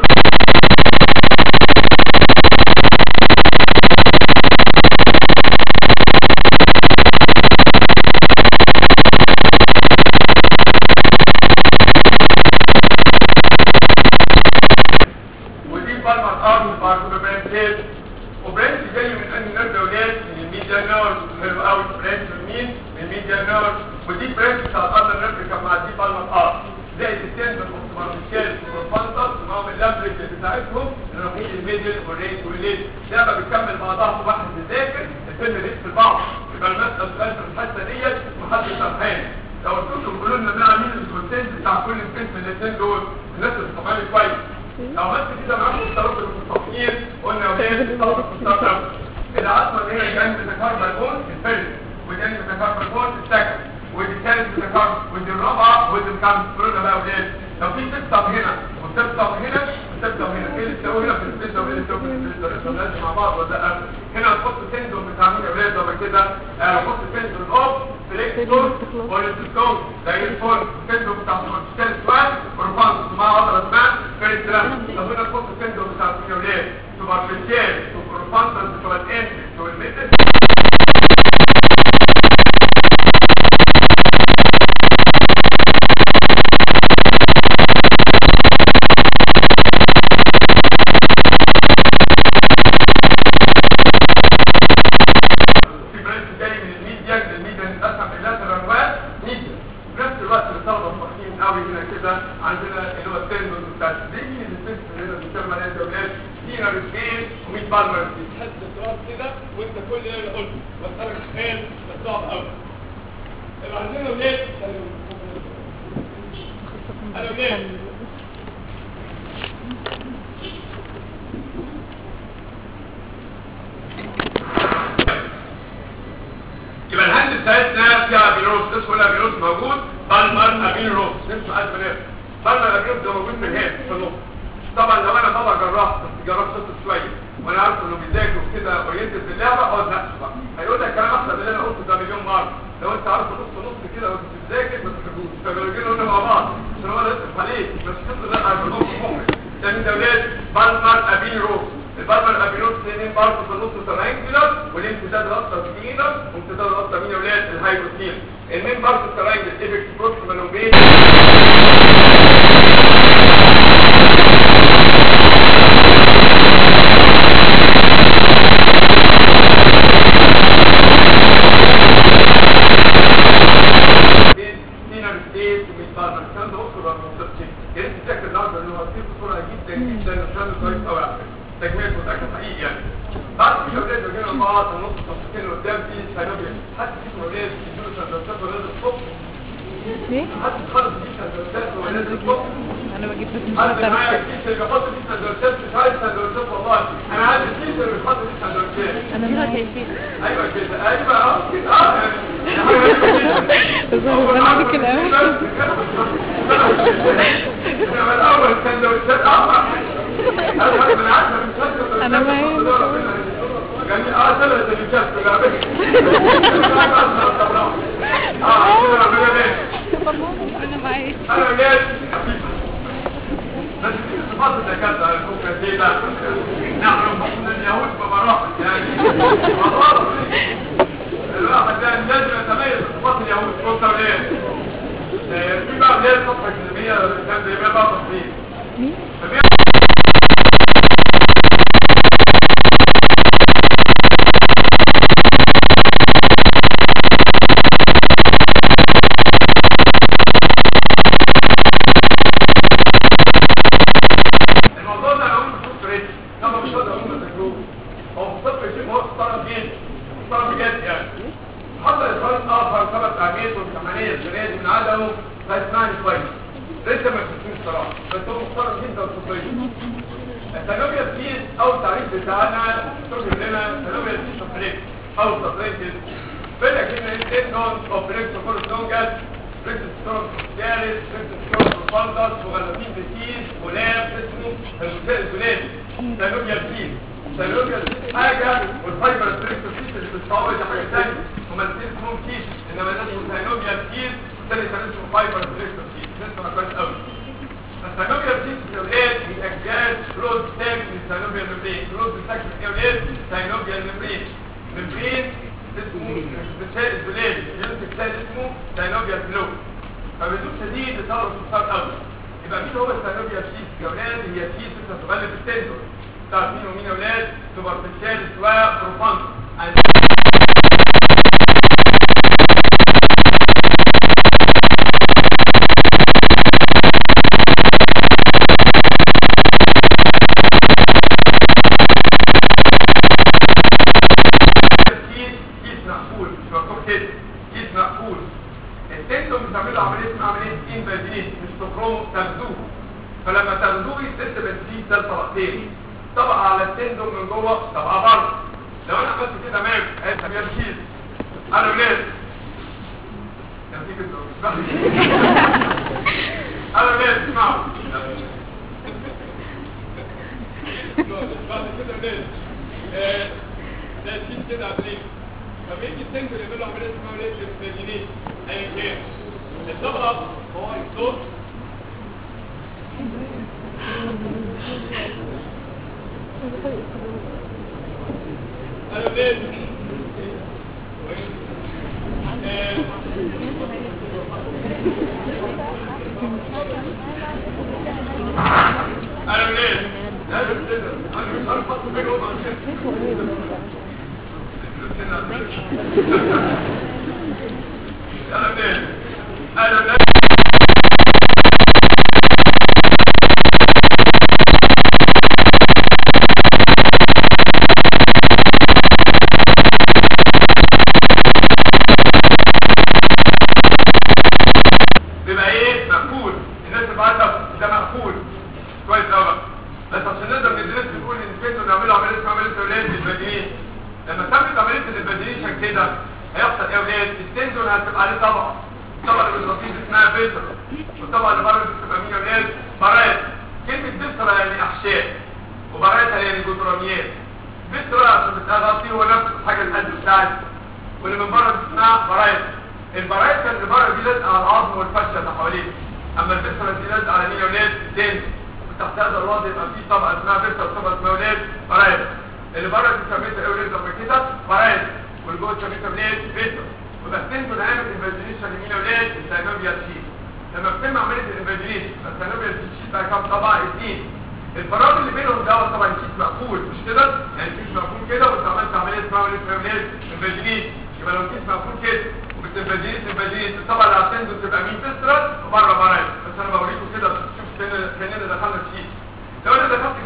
ودي بالمر ارم باركوبرانتيز وبرانش جاي من انهي نيرف يا ولاد من الميديا نيرف حلو قوي برانش من مين من الميديا نيرف ودي برانش بتاع الارم نيرف كان مع دي بالمر ارم زائد التاني من المارشال والفانتس ومعهم اللابريك بتاعتهم الرقيق الميدل والريت والليد ده ما بتكمل مع بعض واحد بيذاكر الفيلم ريت في بعض يبقى المسألة سؤال في الحته ديت محدش سرحان لو قلت لكم قولوا لنا بقى مين الكونتنت بتاع كل فيلم من الاثنين دول الناس اللي بتفهمني كويس لو عملت كده معاكم التوتر المستقيم قلنا يا ولاد التوتر المستقيم اذا عصر هنا جنب الكربون الفيلم وجنب الكربون السكن ودي الثالث الكربون ودي الرابعه ودي الخامس قلنا بقى يا ولاد لو في سبتم هنا وسبتم هنا وسبتم هنا ايه اللي تسوي هنا في السبتم وايه اللي تسوي في السبتم لازم مع بعض ولا لا هنا نحط سندروم بتاع مين يا ولاد لما كده آه، نحط سندروم اوف فليكسون بوليسيستون زي الفول سندروم بتاع الكورتيكال سوان ورفانس مع عضله اسمها فيرسترام لو هنا نحط سندروم بتاع مين يا ولاد سوبرفيشال وكورفانس بتوع الاند بتوع الميتل في برانش جاي من الميديا الميديا بتتقسم الى ثلاث انواع ميديا في نفس الوقت الطلبه مفاهيم قوي هنا كده عندنا اللي هو التندون بتاع الديجي السبيس اللي هنا بنتكلم عليها الاولاد فينا رجلين و100 بالمر تحس التراب كده وانت كل اللي قلته بسالك سؤال بس صعب قوي يبقى عندنا اولاد انا اولاد يبقى الهند بتاعتنا فيها ابيروس اسمه الابيروس موجود بالمر ابيروس اسمه البنات بالمر ابيروس ده موجود في الهند في النص طبعا لو انا بابا جراح بس جراح شاطر شويه وانا عارف انه بيذاكر كده اورينتد في اللعبه اقعد نقش بقى هيقول لك كلام احسن من اللي انا قلته ده مليون مره لو انت عارف نص نص كده وانت بتذاكر ما تحبوش فبيجي قلنا مع بعض عشان هو لسه عليك بس كنت لا عارف نص مخك ده من دولات بالمر ابيروس البالمر ابيروس اثنين برضه في النص ترانجلر والامتداد الاكثر سكينر وامتداد الاكثر مين يا ولاد الهايبوسكين المين برضه ترانجل ايبكس بروكسيمال وبين اللحظه اللي هو هتسيب بسرعه جدا جدا وشغل كويس قوي على فكره تجميع متاكد حقيقي يعني بعد كده اولاد رجعنا مع بعض النص الصفحتين اللي قدام في سينوبيا حد فيكم اولاد يدوا سندوتشات ولاد الصبح ليه؟ حد خالص يجيب سندوتشات ولاد الصبح انا بجيب بس مش حد هقدر معايا أكتب. الكيس اللي بيحط فيه سندوتشات مش عايز سندوتشات والله انا عايز الكيس اللي بيحط فيه سندوتشات انا معايا ايوه كده ايوه اه كده اه يعني بس هو انا بيك الاول انما الاول سندوتشات اه انا من عشرة من شكل أنا معايا. جميل اه ثلاثة سندوتشات كلها اه كده ربنا يبارك انا معايا انا جاي بس في صفات الدكاتره على فكره دي لا نعلم ان اليهود ببراءه يعني ببراءه الواحد ده لازم يتميز بصفات اليهود بص ليه في بقى اللي هي الصفحه الكلاميه كان بيبقى بقى تصوير مين؟ الموضوع ده اقول بصوت ريت طبعا مش هقدر اقول تجربه هو في صفر شيء هو اختار فين اختار بجد يعني حصل اخراج اخر سبب تعمير والثمانيه الجنيه من عدمه فاسمعني كويس لسه ما كنتش صراحه بس هو مختار جدا وصفريه التنوبيا الدين او التعريف بتاعنا تقول لنا التنوبيا الدين صفرين او صفرين كده بدا كده اندون اوبريكس وكل لونجاس ريكس ستورم جالس ريكس ستورم فالدس مغلفين بكيس غلاب اسمه المسائل الغلابي تنوبيا الدين تنوبيا الدين حاجه والفايبر ستريكس الكيس اللي بتتصور دي حاجه ثانيه هما الاثنين اسمهم كيس انما ده اسمه تنوبيا الدين والثاني كان اسمه فايبر ستريكس الكيس اسمه كويس قوي السينوبيا بتيجي في الاولاد من اجزاء كلوز تاج من السينوبيا ممبرين كلوز تاج من الاولاد سينوبيا ممبرين ممبرين اسمه بتاع الزلال يونت بتاع اسمه سينوبيا فلو فبدون شديد بتطور سلطان قوي يبقى مين هو السينوبيا بتيجي يا اولاد هي تيجي تتغلب التندر تعرف مين ومين يا اولاد سوبرفيشال وبروفاند كيس كيس مقفول مش مفتوح كده كيس مقفول التندوم بتعملوا عمليه اسمها عمليه انفازينيت مش تخرموا تاخدوه فلما تاخدوه يتست بنزين ده طبقتين طبقه على التندوم من جوه طبقه بره لو انا عملت كده مام هيبقى بيها كيس انا ولاد كان في كده انا ولاد اسمعوا بعد كده ولاد آه، ده تيجي كده عاملين لما يجي السنجل يعمل له عمليه اسمها عمليه الانفاجينيت ايا كان الطبقه هو الصوت انا ولاد آه، انا ولاد لازم كده انا مش عارف احط بينهم وبين انا منين انا منين بيبقى ايه مقفول الناس اللي بعتها ده مقفول كويس قوي بس عشان نقدر ندرس نقول ان كنتوا نعملوا عمليه اسمها عمليه اولاد للبدنيين لما تعمل عمليه البدنيين كده هيحصل ايه يا اولاد التندون هتبقى عليه طبقه الطبقه اللي بالرصيد اسمها فيتر والطبقه اللي بره بتبقى مين يا اولاد برايت كلمه فيتر يعني احشاء وبرايت يعني جدرانيات فيتر عشان بتغطيه هو نفس الحاجه القلب بتاعتي واللي من بره اسمها برايت البرايت اللي بره دي لازقه على العظم والفشه اللي حواليه اما الفيتر دي لازقه على مين يا اولاد التندون وتحت هذا الوضع يبقى في طبقه اسمها فيتر طبقه اسمها اولاد برايت اللي بره دي سميتها اولاد لما كده برايت واللي جوه سميتها اولاد فيتر وبس انتوا نعمل انفاجينيشن لمين يا اولاد السينوبيا شيت لما بتتم عمليه الانفاجينيشن السينوبيا شيت بقى كام طبقه اثنين الفراغ اللي بينهم ده طبعا شيت مقفول مش كده يعني شيت مقفول كده وانت عملت عمليه اسمها عمليه اولاد انفاجينيشن يبقى لو شيت مقفول كده وبتنفاجينيت انفاجينيت الطبقه اللي هتنزل تبقى مين تسرد وبره برايت بس انا بوريكم كده تشوف كان كاننا دخلنا شيء لو انا دخلت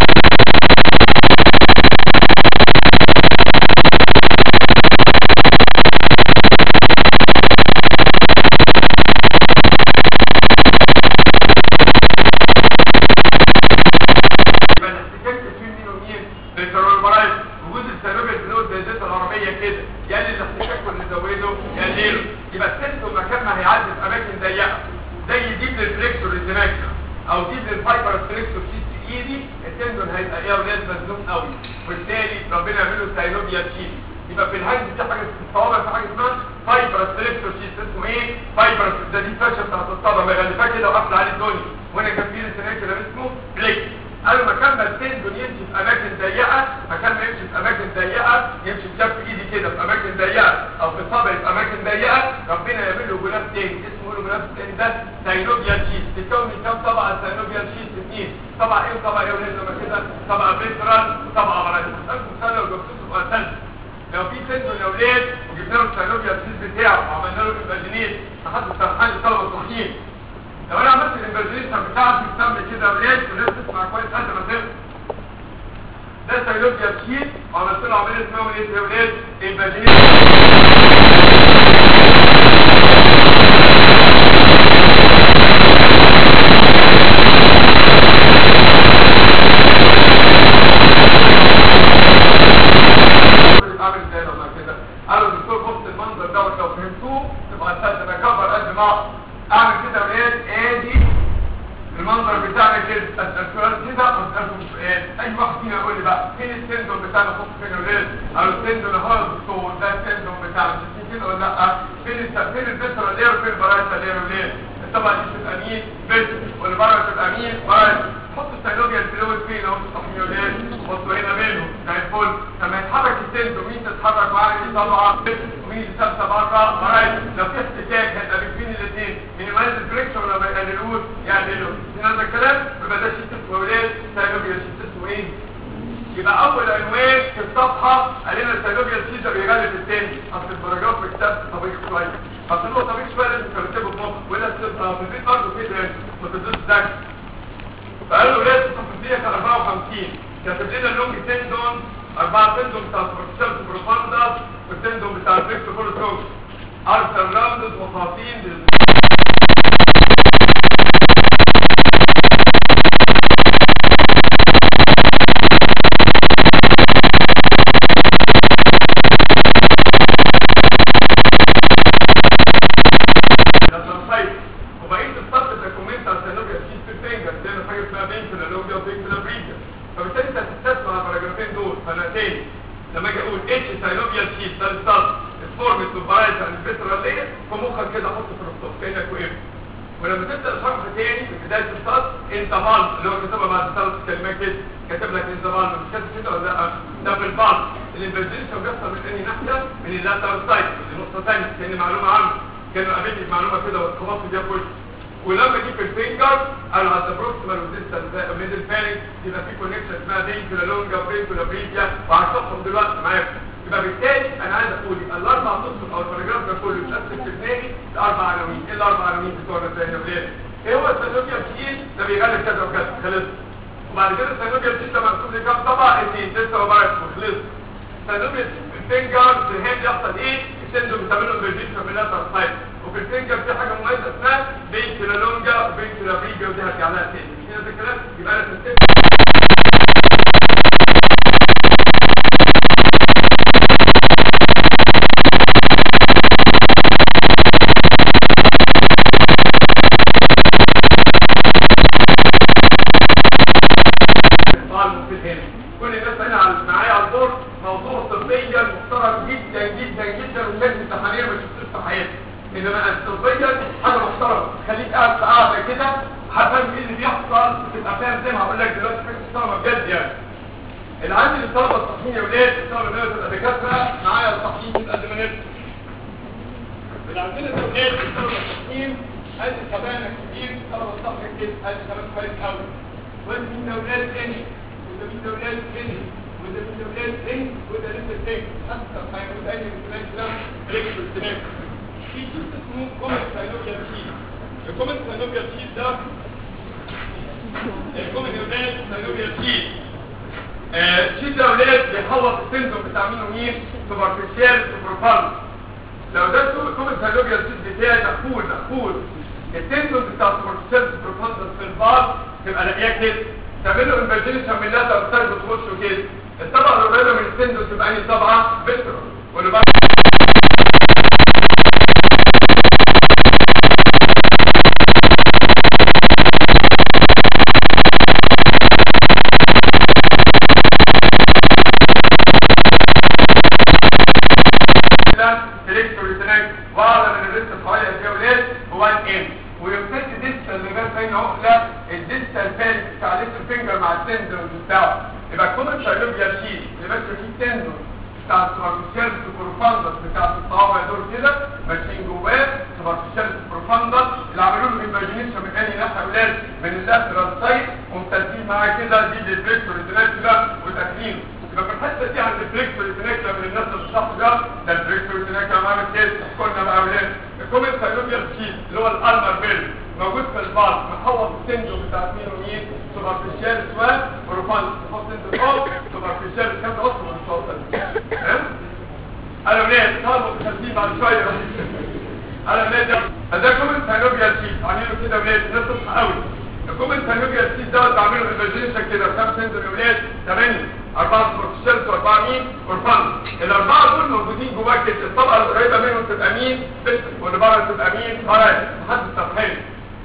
يبقى الاحتكاك بين مين ومين بالكربونات وجود السيروبيا الفلويد زي الزيت العربيه كده يعني الاحتكاك واللي زوده يقلله يبقى السنسور مكان ما هيعدي في اماكن ضيقه زي ديب الفليكسور الزناكشن او ديب الفايبر فليكسور شيت ايدي التندون هيبقى ايه ولاد مزنوق قوي وبالتالي ربنا يعمل له سيروبيا شيت يبقى في الهاند في حاجه في الصوابع في حاجه اسمها فايبر فليكسور شيت اسمه ايه فايبر ده دي فرشه بتاعت الصوابع مغلفاه كده وقافله عليه الدنيا وانا كان في السناكشن اللي اسمه فليكس قالوا مكان ما التندون يمشي في اماكن ضيقه مكان ما يمشي في اماكن ضيقه يمشي في كف ايدي كده في اماكن ضيقه او في صبعي في اماكن ضيقه ربنا يعمل له غلاف تاني اسمه له غلاف تاني ده ساينوبيال شيت تكون من كام طبقه ساينوبيال شيت اثنين طبقه ايه وطبقه ايه ولازم لما كده طبقه بيترال وطبقه برايت اسالكم سؤال لو جبتوا سؤال ثالث لو في تندون يا ولاد وجبنا له الساينوبيال شيت بتاعه وعملنا له ايماجينيت لحد سرحان الطلبه صحيين لو انا عملت الانفرجيشن بتاعتي بتعمل كده ولاد والناس تسمع كويس قد ما تفهم ده سيلوبيا بشيت وعملت له عمليه اسمها ايه يا ولاد انفرجيشن عامل ازاي لما كده قالوا الدكتور بص المنظر دوت لو فهمتوه تبقى انت تكبر قد ما اعمل كده ولاد ادي المنظر بتاعنا كده اسال سؤال كده واسالكم سؤال اي واحد فينا يقول لي بقى فين السندوم بتاعنا فوق فين يا ولاد او السندوم اهو يا دكتور ده السندوم بتاعنا شايفين كده ولا لا فين الس- فين البسره ليه وفين البرايتا ليه ولاد طبعا دي تبقى مين بس والبرايتا تبقى مين برايتا حط السيلوجيا الفلويد فين اهو صحيح يا ولاد بصوا هنا بينهم زي الفل لما يتحرك السندوم مين تتحرك معاه مين طبعا ومين اللي ثابته بره برايتا لو في احتكاك هيبقى بين الاثنين مينيمايز الفريكشن ولا ما يقللوش يعملوا هذا الكلام يبقى ده شيت اسمه ولاد سيلوجيا شيت اسمه ايه يبقى اول عنوان في الصفحه قالنا السيلوجيا شيت ده بيغلب الثاني اصل البراجراف في الكتاب طويل شويه اصل هو طويل شويه لازم ترتبه في مخك ولا تبقى في البيت برضه كده يعني ما تدوش ده فقالوا ولاد التفاصيل كان 54 كاتب لنا اللونج تندون أربعة تندون بتاع البروفيسور بروفاندس والتندون بتاع الفيكتور فولوتروس أرسل راوندز مخاطين لل- للتنصيب وبقيت السطر ده كومنت على السينوبيا تشيز في الفينجر زي ما حاجه اسمها بينكولا لوبيا وبينكولا بريجا فبالتالي انت هتستثمر على البراجرافين دول فانا تاني لما اجي اقول اتش سينوبيا تشيز ده السطر الفورمت والبرايت عن الفيترال لير في مخك كده حط في الرصاص كانك وقفت ولما تبدا شرح تاني في بدايه السطر انت بالز اللي هو كتبها بعد ثلاث كلمات كده كاتب لك انت بالز مش كاتب كده ولا لا ده في البالز الانفرجيشن بيحصل من انهي ناحيه من اللاتر سايد دي نقطه ثانيه كان معلومه عنه كانوا قابلني معلومه كده واتخبطت بيها في وشي ولما جه في الفينجر قالوا على البروكسيمال ريزيستنس ميدل فانك يبقى في كونكشن اسمها بينكولا لونجا وبينكولا بريفيا وهشرحهم دلوقتي معاكم يبقى بالتالي انا عايز اقول يبقى الاربع نصف او الباراجراف ده كله يتقسم في دماغي لاربع عناوين ايه الاربع عناوين بتوعنا زي يا ولاد ايه هو السينوبيا بشيل ده بيغلب كذا وكذا خلص وبعد كده السينوبيا بشيل ده مكتوب لي كام طبقه اثنين لسه وبعد خلص سينوبيا الفينجر في الهند يحصل ايه السندوم بتعمله فيرجيشن في اللاتر سايد وفي الفينجر في حاجه مميزه اسمها بينكولا لونجا وبينكولا بريجا ودي هرجع لها تاني مش هذا الكلام يبقى انا تستفيد ظالم في الهند كل الناس هنا على- معايا على الدور موضوع طبيا محترم جدا جدا جدا وكان امتحانيه ما شفتوش في حياتي انما أنا طبيا حاجه محترمه خليك قاعد في قاعده كده هفهم ايه اللي بيحصل تبقى فاهم زي ما هقول لك دلوقتي حاجه محترمه بجد يعني اللي عندي الطلبه الصحيين يا ولاد الطلبه اللي تبقى دكاتره معايا الصحيين قد ما نفسي اللي عندنا الولاد الطلبه الصحيين ادي كمان كتير الطلبه الصحيين كده ادي كمان كويس قوي وادي مين اولاد تاني وده مين اولاد تاني وده مين اولاد تاني وده لسه تاني حتى هيقول اي مثال كده بريك في السنان في شيء اسمه كومنت ساينوبيا شيت الكومنت ساينوبيا شيت ده الكومن اولاد سيلوبيا شيت الشيت ده اولاد بيحوط السندروم بتاع مين ومين سوبرفيشال سوبرفال لو ده كومن سيلوبيا شيت بتاعي مقفول مقفول السندروم بتاع سوبرفيشال سوبرفال في البار تبقى لاقياه كده تعمل له انفيرجيشن من اللاتر سايد وتخشه كده الطبقه القريبه من السندروم تبقى انهي طبقه فيترال واللي بعد الكترونيك واعلى من الريست حوالي قد ايه ولاد هو ان ويمتد ديستال لغايه بين عقله الديستال فين بتاع الليتل فينجر مع التندرز بتاعه يبقى كومن سايلوبيا شيت اللي ماشي فيه تندرز بتاع السوبرفيشال سوبرفاندس بتاع الصوابع دول كده ماشيين جواه سوبرفيشال سوبرفاندس اللي عملوا له ايماجينيشن من انهي ناحيه اولاد من اللاترال سايد وممتدين معاه كده دي الفليكسور الدناكولا وتاكلينه يبقى في الحته دي عند الفليكسور الدناكولا من الناس اللي الشخص ده ده الفليكسور الدناكولا عامل كده احكوا لنا بقى اولاد الكومن سايلوبيا شيت اللي هو الالمر بيل موجود في البعض محوط السندو بتاع مين ومين سوبرفيشال سواد بروفاندس تحط انت فوق سوبرفيشال كام ده اصلا مش واصل تمام انا ولاد طالبوا الترتيب بعد شويه انا ولاد ده كومن ساينوبيا سيت عاملينه كده ولاد الناس تصحى قوي الكومن ساينوبيا سيت ده بعمله ايمرجنسي كده كام سنتر يا ولاد 8 أربعة سوبرفيشال وأربعة مين اورفان الأربعة دول موجودين جواه كده الطبقة القريبة منهم تبقى مين بس واللي بره تبقى مين خلاص محدش تفهم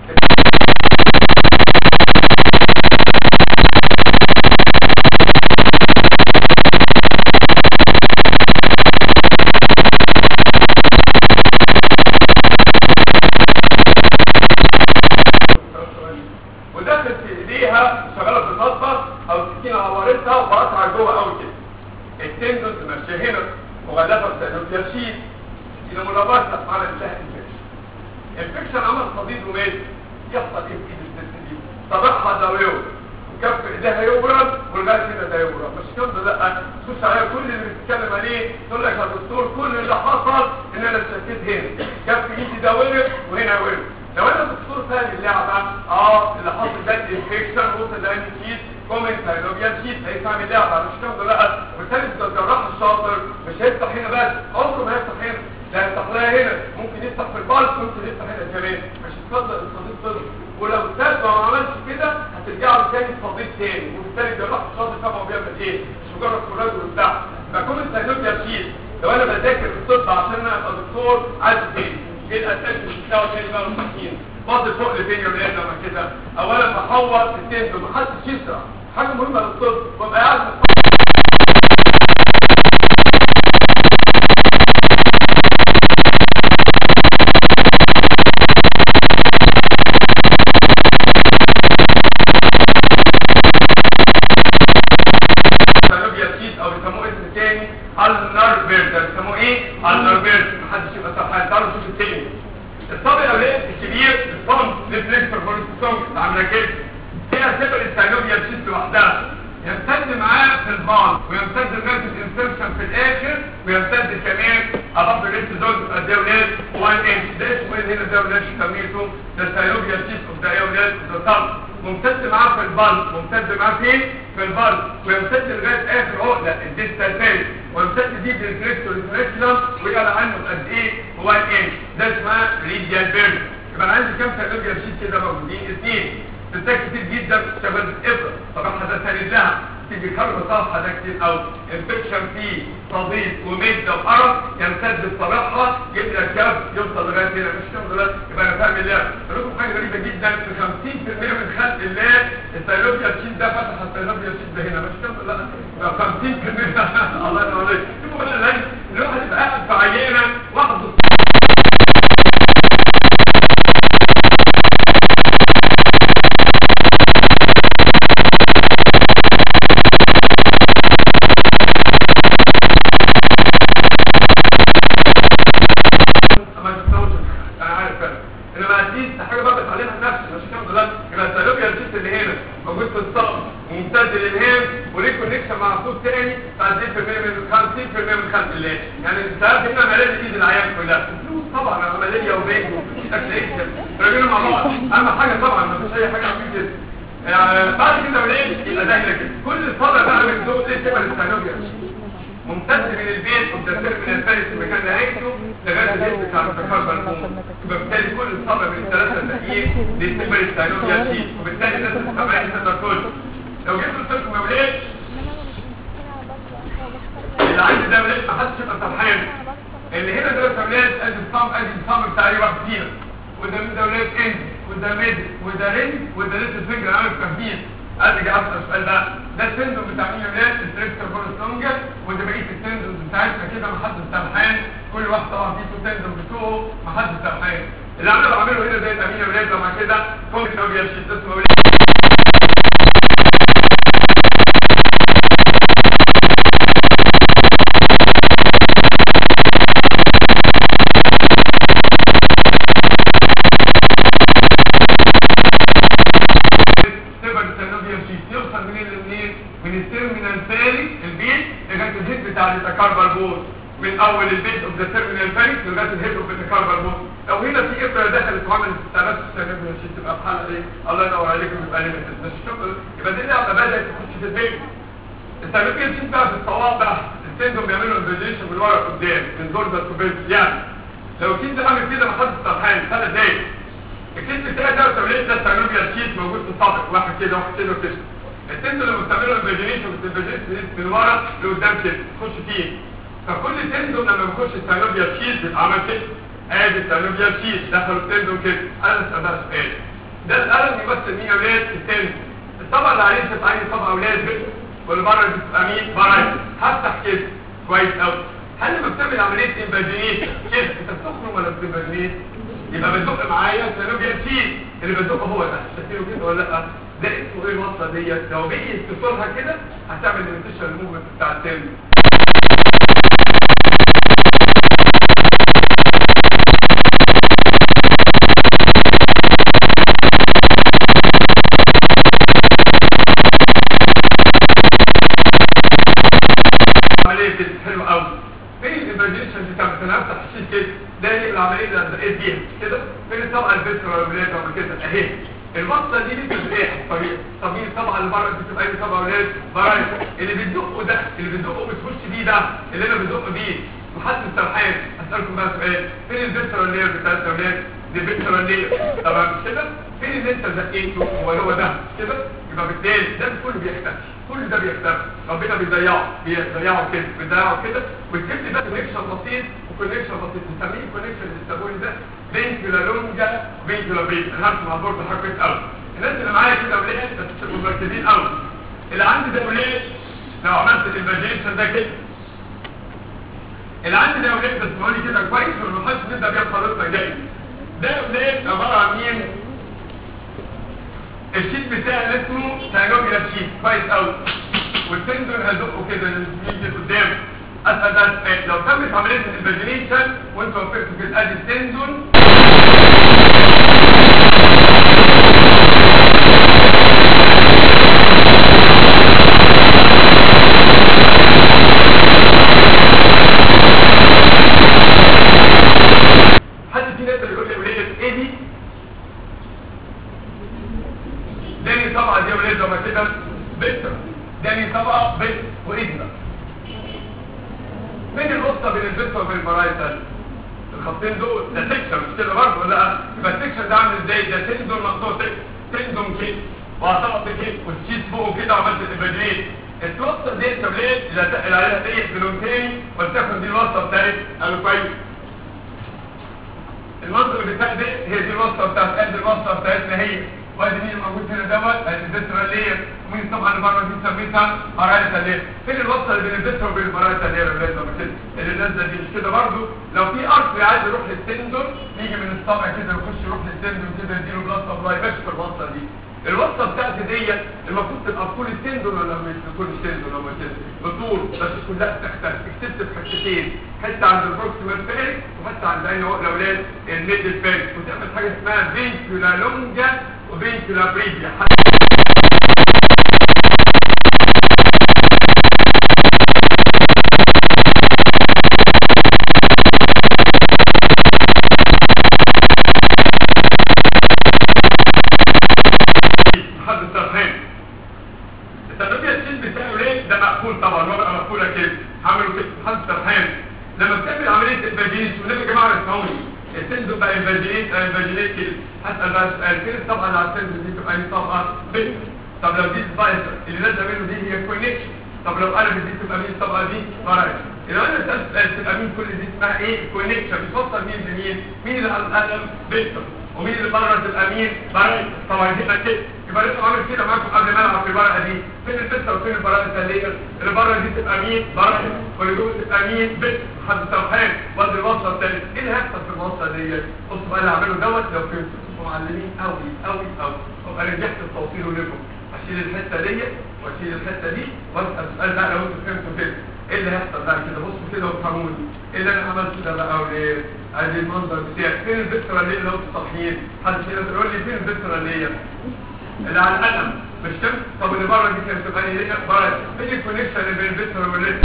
ودخل في ايديها شغاله في المطبخ او سكينه عورتها وقطع جوه قوي كده التندون ماشيه هنا مغلفه بسيلوكياشيت الى ملابسه على الشهر انفكشن انفكشن عمل صديد ومات يحصل ايه في ايد الست دي طبعها داويه وكف ايديها يورم والغاز هنا ده يورم مش كده لا تخش عليها كل اللي بتتكلم عليه تقول لك يا دكتور كل اللي حصل ان انا اشتكيت هنا كف ايدي ده ورم وهنا ورم لو انا دكتور فاهم اللعبه اه اللي حاصل ده انفكشن وصل لاني شيت كومنت سايلوبيا شيت هيفهم اللعبه مش كده لا وبالتالي الجراح الشاطر مش هيفتح هنا بس عمره ما هيفتح هنا لا يفتح لها هنا ممكن يفتح في البالس ممكن يفتح هنا كمان مش هتصدق الصديق طلع ولو ساب ما عملش كده هترجع له تاني صديق تاني وبالتالي الجراح الشاطر فاهم هو بيعمل ايه مش مجرد فراج وبتاع فكومنت سايلوبيا شيت لو انا بذاكر في الطب عشان انا ابقى دكتور عايز تاني ايه الاساس بتاعه تاني بقى المسكين فاضل فوق لفين يا ولاد لما كده اولا بحور التندو محدش يسرع حاجه مهمه للطب وابقى قاعد سانوبيا شيت او بيسموه اسم تاني النربير ده بيسموه ايه النربير محدش يبقى سرحان تعالوا نشوف التاني الطبق الاولاني الكبير الصمت ريفلكتور فورستونج عامله كده هنا سيبل السانوبيا شيت لوحدها يمتد معاه في البال ويمتد لغايه الانسرشن في الاخر ويمتد كمان اباب الريست زون قد ايه ولاد 1 انش ده اسمه ايه هنا ده ولاد سميته ده السانوبيا شيت اوف ده ايه ولاد ده صمت ممتد معاه في البال ممتد معاه فين في البال ويمتد لغايه اخر عقده الديستال فيز ويمتد دي بالريكتور ريفلكشن ويعلى عنه قد ايه 1 انش ده اسمها ريديال بيرن يبقى انا عندي كام سانوبيا شيت كده موجودين اثنين بتاك كتير جدا شبه الابره طبعا هتسند لها تيجي كرب صفحه ده كتير او انفكشن فيه صديد ومده وقرف يمتد بطبيعها يبدا الكف يوصل لغايه هنا مش كام دلوقتي يبقى انا فاهم اللعبه اقول لكم حاجه غريبه جدا في 50% من خلق الله السيلوبيا تشيل ده فتح السيلوبيا تشيل ده هنا مش كام لا يبقى 50% الله ينور عليك شوفوا بقى الهي الواحد يبقى قاعد في عينه واحد ما تستوعبش انا عارف انا انما دي حاجه بقى بتعلمها لنفسي مش كام دلوقتي يبقى السيلوبيا الجيت اللي هنا موجود في الصقر وممتد للهام وليه كونكشن مع صوت تاني 30% من 50% من خلق الله يعني انت عارف هنا ملاذ ايد العيان كلها فلوس طبعا عمليه وبيت اكل اكشن راجعين مع بعض اهم حاجه طبعا ما فيش اي حاجه عاملين كده يعني بعد كده وليه يبقى ده كده كل صدى بقى من دول ايه تبقى السينوبيا ممتد من البيت ومتسر من الفارس المكان ده هيكتب لغايه البيت بتاع التكرر الفوم وبالتالي كل صدى من الثلاثه الباقيين دي تبقى السينوبيا شيت وبالتالي الناس السبعين تقدر تقول لو جبت الطفل ما ولادش اللي عندي ده ولاد ما حدش يبقى فرحان اللي هنا دول ولاد ادي الصام ادي الصام بتاع اي واحد فينا وده من ده ولاد اند وده ميد وده رينج وده ليتل فينجر عامل فاهمين ادي اسال السؤال ده ده التندون بتاع مين يا ولاد التريكتور بورستونجر وده بقيه التندون بتاعتنا كده ما حدش سرحان كل واحد طبعا فيه تندون بتوعه ما حدش سرحان اللي انا بعمله هنا زي الامين يا ولاد لما كده كونت لو بيرشد اسمه ولاد تبقى السينوبيا شيت يوصل منين لمنين من التيرمينال فاري البيت لغايه الهيد بتاع التكاربر بول من اول البيت اوف ذا تيرمينال فاري لغايه الهيد اوف التكاربر بول لو هنا في ابره دخلت وعملت ثلاث السينوبيا شيت تبقى في حاله ايه الله ينور عليكم يبقى ليميتد بس شوف يبقى دي لعبه بدات تخش في البيت السينوبيا شيت بقى في الصوابع السندوم بيعملوا انفيجيشن من ورا قدام من دورزا تو يعني لو كنت عامل كده ما حدش فرحان ثلاث دقايق الكيس بتاعي ده تمرين ده السينوبيا شيت موجود في السطح واحد كده واحد كده وكده التندو لما بتعمله الفيجينيشن بتنفجيشن من ورا لقدام كده تخش فيه فكل تندو لما بيخش السينوبيا شيت بيتعمل كده ادي السينوبيا شيت دخلوا التندو كده انا سألها سؤال ده القلم يمثل مين يا اولاد التندو الطبقه اللي عليه تبقى عندي طبقه اولاد بس واللي بره دي تبقى مين بره هفتح كده كويس قوي هل لما بتعمل عمليه انفاجينيشن كده انت بتخرج ولا بتنفاجينيت يبقى بتدق معايا السينوبيا شيت اللي بتدق هو ده شايفينه كده ولا لا ده اسمه ايه الوصله ديت لو بقي اتصالها كده هتعمل ليميتيشن الموفمنت بتاع التم عمليه كده حلو قوي فين الايمرجنشن دي كانت انا افتح الشيت كده ده هي العمليه اللي بقيت بيها كده فين الطبقه الفيترا والولاد ولا كده اهي البطه دي لسه في الطريق طب مين الطبقه اللي بره دي تبقى اي طبقه ولاد بره اللي بتدقه ده اللي بتدقه بتخش بيه ده اللي انا بدق بيه محدش سرحان اسالكم بقى سؤال فين الفيترا لير بتاع الاولاد دي فيترا لير طبعا مش كده فين اللي انت زقيته هو هو ده كده يبقى بالتالي ده كله بيختفي كل ده بيختفي ربنا بيضيعه بيضيعه كده بيضيعه كده وتجيب لي ده كونكشن بسيط وكونكشن بسيط بنسميه كونكشن بيسموه ده فينكولا لونجا فينكولا بريد انا هرسم على البورد حاجه قوي الناس اللي معايا كده ولاد بس تبقوا مركزين قوي اللي عندي ده ولاد لو عملت الانفاجيشن ده كده اللي عندي ده ولاد بس تقولي كده كويس وما حدش نبدا بيها خالص جاي ده ولاد عباره عن مين الشيت بتاعي اللي اسمه سينوبيا شيت كويس قوي والتندون هزقه كده يجي قدام اسال ده السؤال. لو تمت عمليه الانفاجينيشن وانت وقفت كده ادي التندون حد في ناس اللي يقول لي وليه ايه دي داني طبقة دي ولاد لما كده بتر داني طبقة بت وإدنا فين الوسطى بين البتر وبين البرايتال الخطين دول ده سكشن مش كده برضه ولا يبقى السكشن ده عامل ازاي ده تندون مقطوع تندون كده وهطبق كده والشيت فوقه كده وعملت الانفاجريت الوسطى دي التابليت اللي هتقل عليها تريح بلون تاني ولتكن دي الوسطى بتاعت قالوا كويس المنطق بتاع ده هي دي الوصفه بتاعت قد الوصفه بتاعتنا هي وادي مين الموجود هنا دوت ادي الفيترا لير ومين طبعا اللي بره دي سميتها مرايتا لير فين الوصفه اللي بين الفيترا وبين المرايتا لير يا ولاد لما كده اللي نازله دي مش كده برضو لو في ارتري عايز يروح للتندون يجي من الصبع كده يخش يروح للتندون كده يديله بلاد سبلاي ماشي في الوصفه دي الوصفه بتاعتي ديت المفروض تبقى طول التندون ولا مش طول التندون ولا كده بطول بس كلها تختلف كتبت في حتتين حته عند البروكسيمال فيريك وحته عند اي نوع الاولاد الميدل فيريك وتعمل حاجه اسمها فينكولا لونجا وفينكولا بريفيا حد سرحان الجسم بتاعه ليه ده مقفول طبعا هو بقى مقفوله كده عملوا كده حد سرحان لما بتعمل عمليه الفاجينيت والنبي يا جماعه اسمعوني السند بقى الفاجينيت الفاجينيت كده هسال بقى سؤال فين الطبقه اللي على السند دي تبقى ايه طبقه بنت طب لو دي الفايتر اللي نازله منه دي هي كونكشن طب لو قلبت دي تبقى مين الطبقه دي فرعي لو انا سالت سؤال تبقى مين كل دي اسمها ايه كونكشن بتوصل مين بمين مين اللي على القلم بنت ومين اللي بره تبقى مين فرعي طبعا دي كده يبقى لسه عامل كده معاكم قبل ما العب في الورقه دي فين البنت وفين البراءه الثانيه اللي بره دي تبقى مين فرعي واللي جوه تبقى مين بنت حد سرحان وادي الوصله الثالث ايه اللي هيحصل في الوصله ديت بصوا بقى اللي هعمله دوت لو كنتوا معلمين قوي قوي قوي ابقى رجعت التوصيل لكم اشيل الحته ديت واشيل الحته دي واسال سؤال بقى لو انتوا فهمتوا كده ايه اللي هيحصل بعد كده بصوا كده وافهموني ايه اللي انا عملته ده بقى وليه ادي المنظر بتاعي فين الفكره اللي لو انتوا صاحيين حد كده تقول لي فين الفكره اللي اللي على القلم مش كده طب اللي بره دي كانت تبقى ايه بره فين الكونكشن اللي بين الفكره والريتم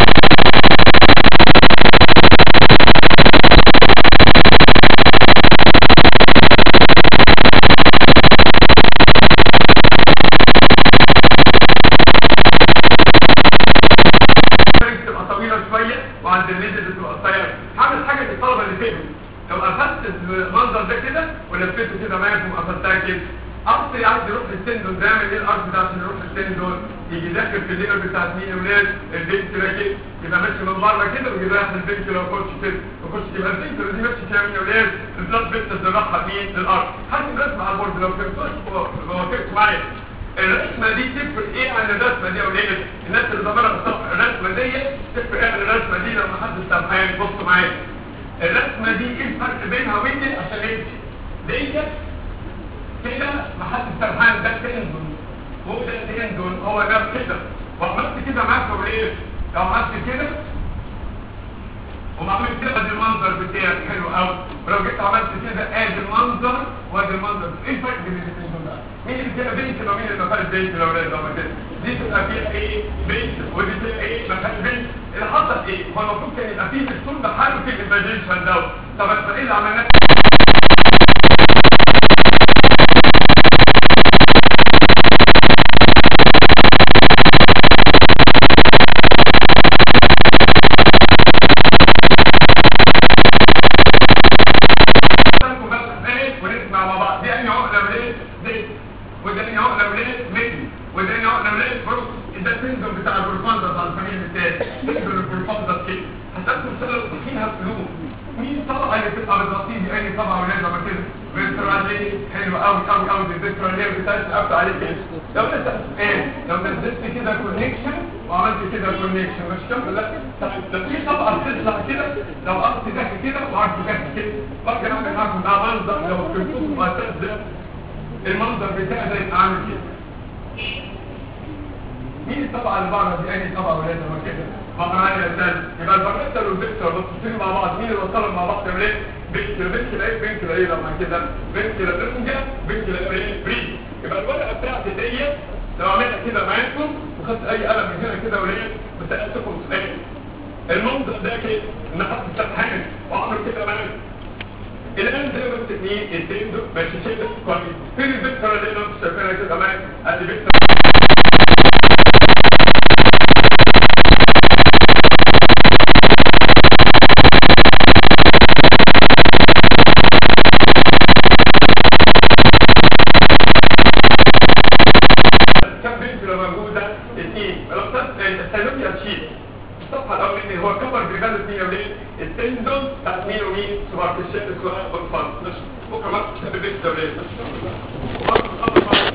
تبقى طويله شويه وعند الميدل بتبقى قصيره هعمل حاجه للطلبه اللي فهموا لو قفلت المنظر ده كده ولفيته كده معاكم وقفلتها كده اصلي عايز يروح للتندون ده يعمل ايه الارض ده عشان يروح للتندون يجي داخل في الليفر بتاعت مين يا ولاد البنت ده كده يبقى ماشي من بره كده ويجي رايح للبنت لو يخش كده يخش يبقى البنت دي ماشي فيها مين يا ولاد البلاد بنت تزرعها مين للارض حد رسم على البورد لو فهمتوش وافقتوا معايا الرسمه دي تفرق ايه عن الرسمه دي يا ولاد الناس اللي ضمنها بالصف الرسمه دي تفرق ايه عن الرسمه دي لما حد سامعين بصوا معايا الرسمه دي ايه الفرق بينها وبين دي عشان ايه دي كده محدش سرحان ده تندون هو ده تندون هو ده كده وعملت كده معاك ايه لو عملت كده وما عملت كده ادي المنظر بتاعك حلو قوي ولو جيت عملت كده ادي المنظر وادي المنظر ايه الفرق بين الاثنين دول بقى مين اللي فيها بنت ومين اللي ما فيهاش بنت لو ولاد لو كده دي تبقى فيها ايه بنت ودي فيها ايه ما فيهاش بنت اللي حصل ايه هو المفروض كان يبقى فيه الدكتور بحاله في الايماجينشن دوت طب احنا ايه اللي عملناه لكم بقى ايه ونسمع مع بعض دي انهي عقله وليه دي وده انهي عقله وليه مثل وده انهي عقله وليه بروس ده السندروم بتاع البروفاندس على سبيل المثال سندروم البروفاندس كده هتاخدوا رساله تصحيحها القلوب مين طبعا اللي تبقى بالنصيب دي انهي طبعا ولاد لما كده فيترالي حلو قوي قوي قوي دي فيترالي بتاعت قفت عليك كده لو انت ايه لو نزلت كده كونكشن وعملت كده كونكشن مش كده لا طب لو في طبقه بتطلع كده لو قصت ده كده وعرفت ده كده ممكن اعمل معاكم ده منظر لو كنتوا معتز المنظر بتاعي ده يبقى عامل كده مين الطبقه اللي بره دي انهي طبقه ولاد لما كده بقى معايا يا استاذ يبقى البارامتر والفيكتور بتصير مع بعض مين اللي وصلهم مع بعض يعمل ايه بنت بنت ايه بنت ايه لما كده بنت رنجه بنت ايه بريد يبقى الورقه بتاعتي ديت لو عملنا كده معاكم وخدت اي قلم من هنا كده وليه وسالتكم سؤال المنظر ده كده ان حد سرحان وعمل كده معاك الان زي ما قلت اثنين اثنين دول ماشي كده كويس فين الفيكتور اللي انتوا شايفينها كده معاك ادي فيكتور كم بنت لو موجودة اثنين لو التنوي يشيل الصفحة الأولانية هو كبر برجال اثنين وليه التندون بتاع اثنين ومين سوبر في الشيء اسمها بالفان بكرة ما تكتب البيت ده وليه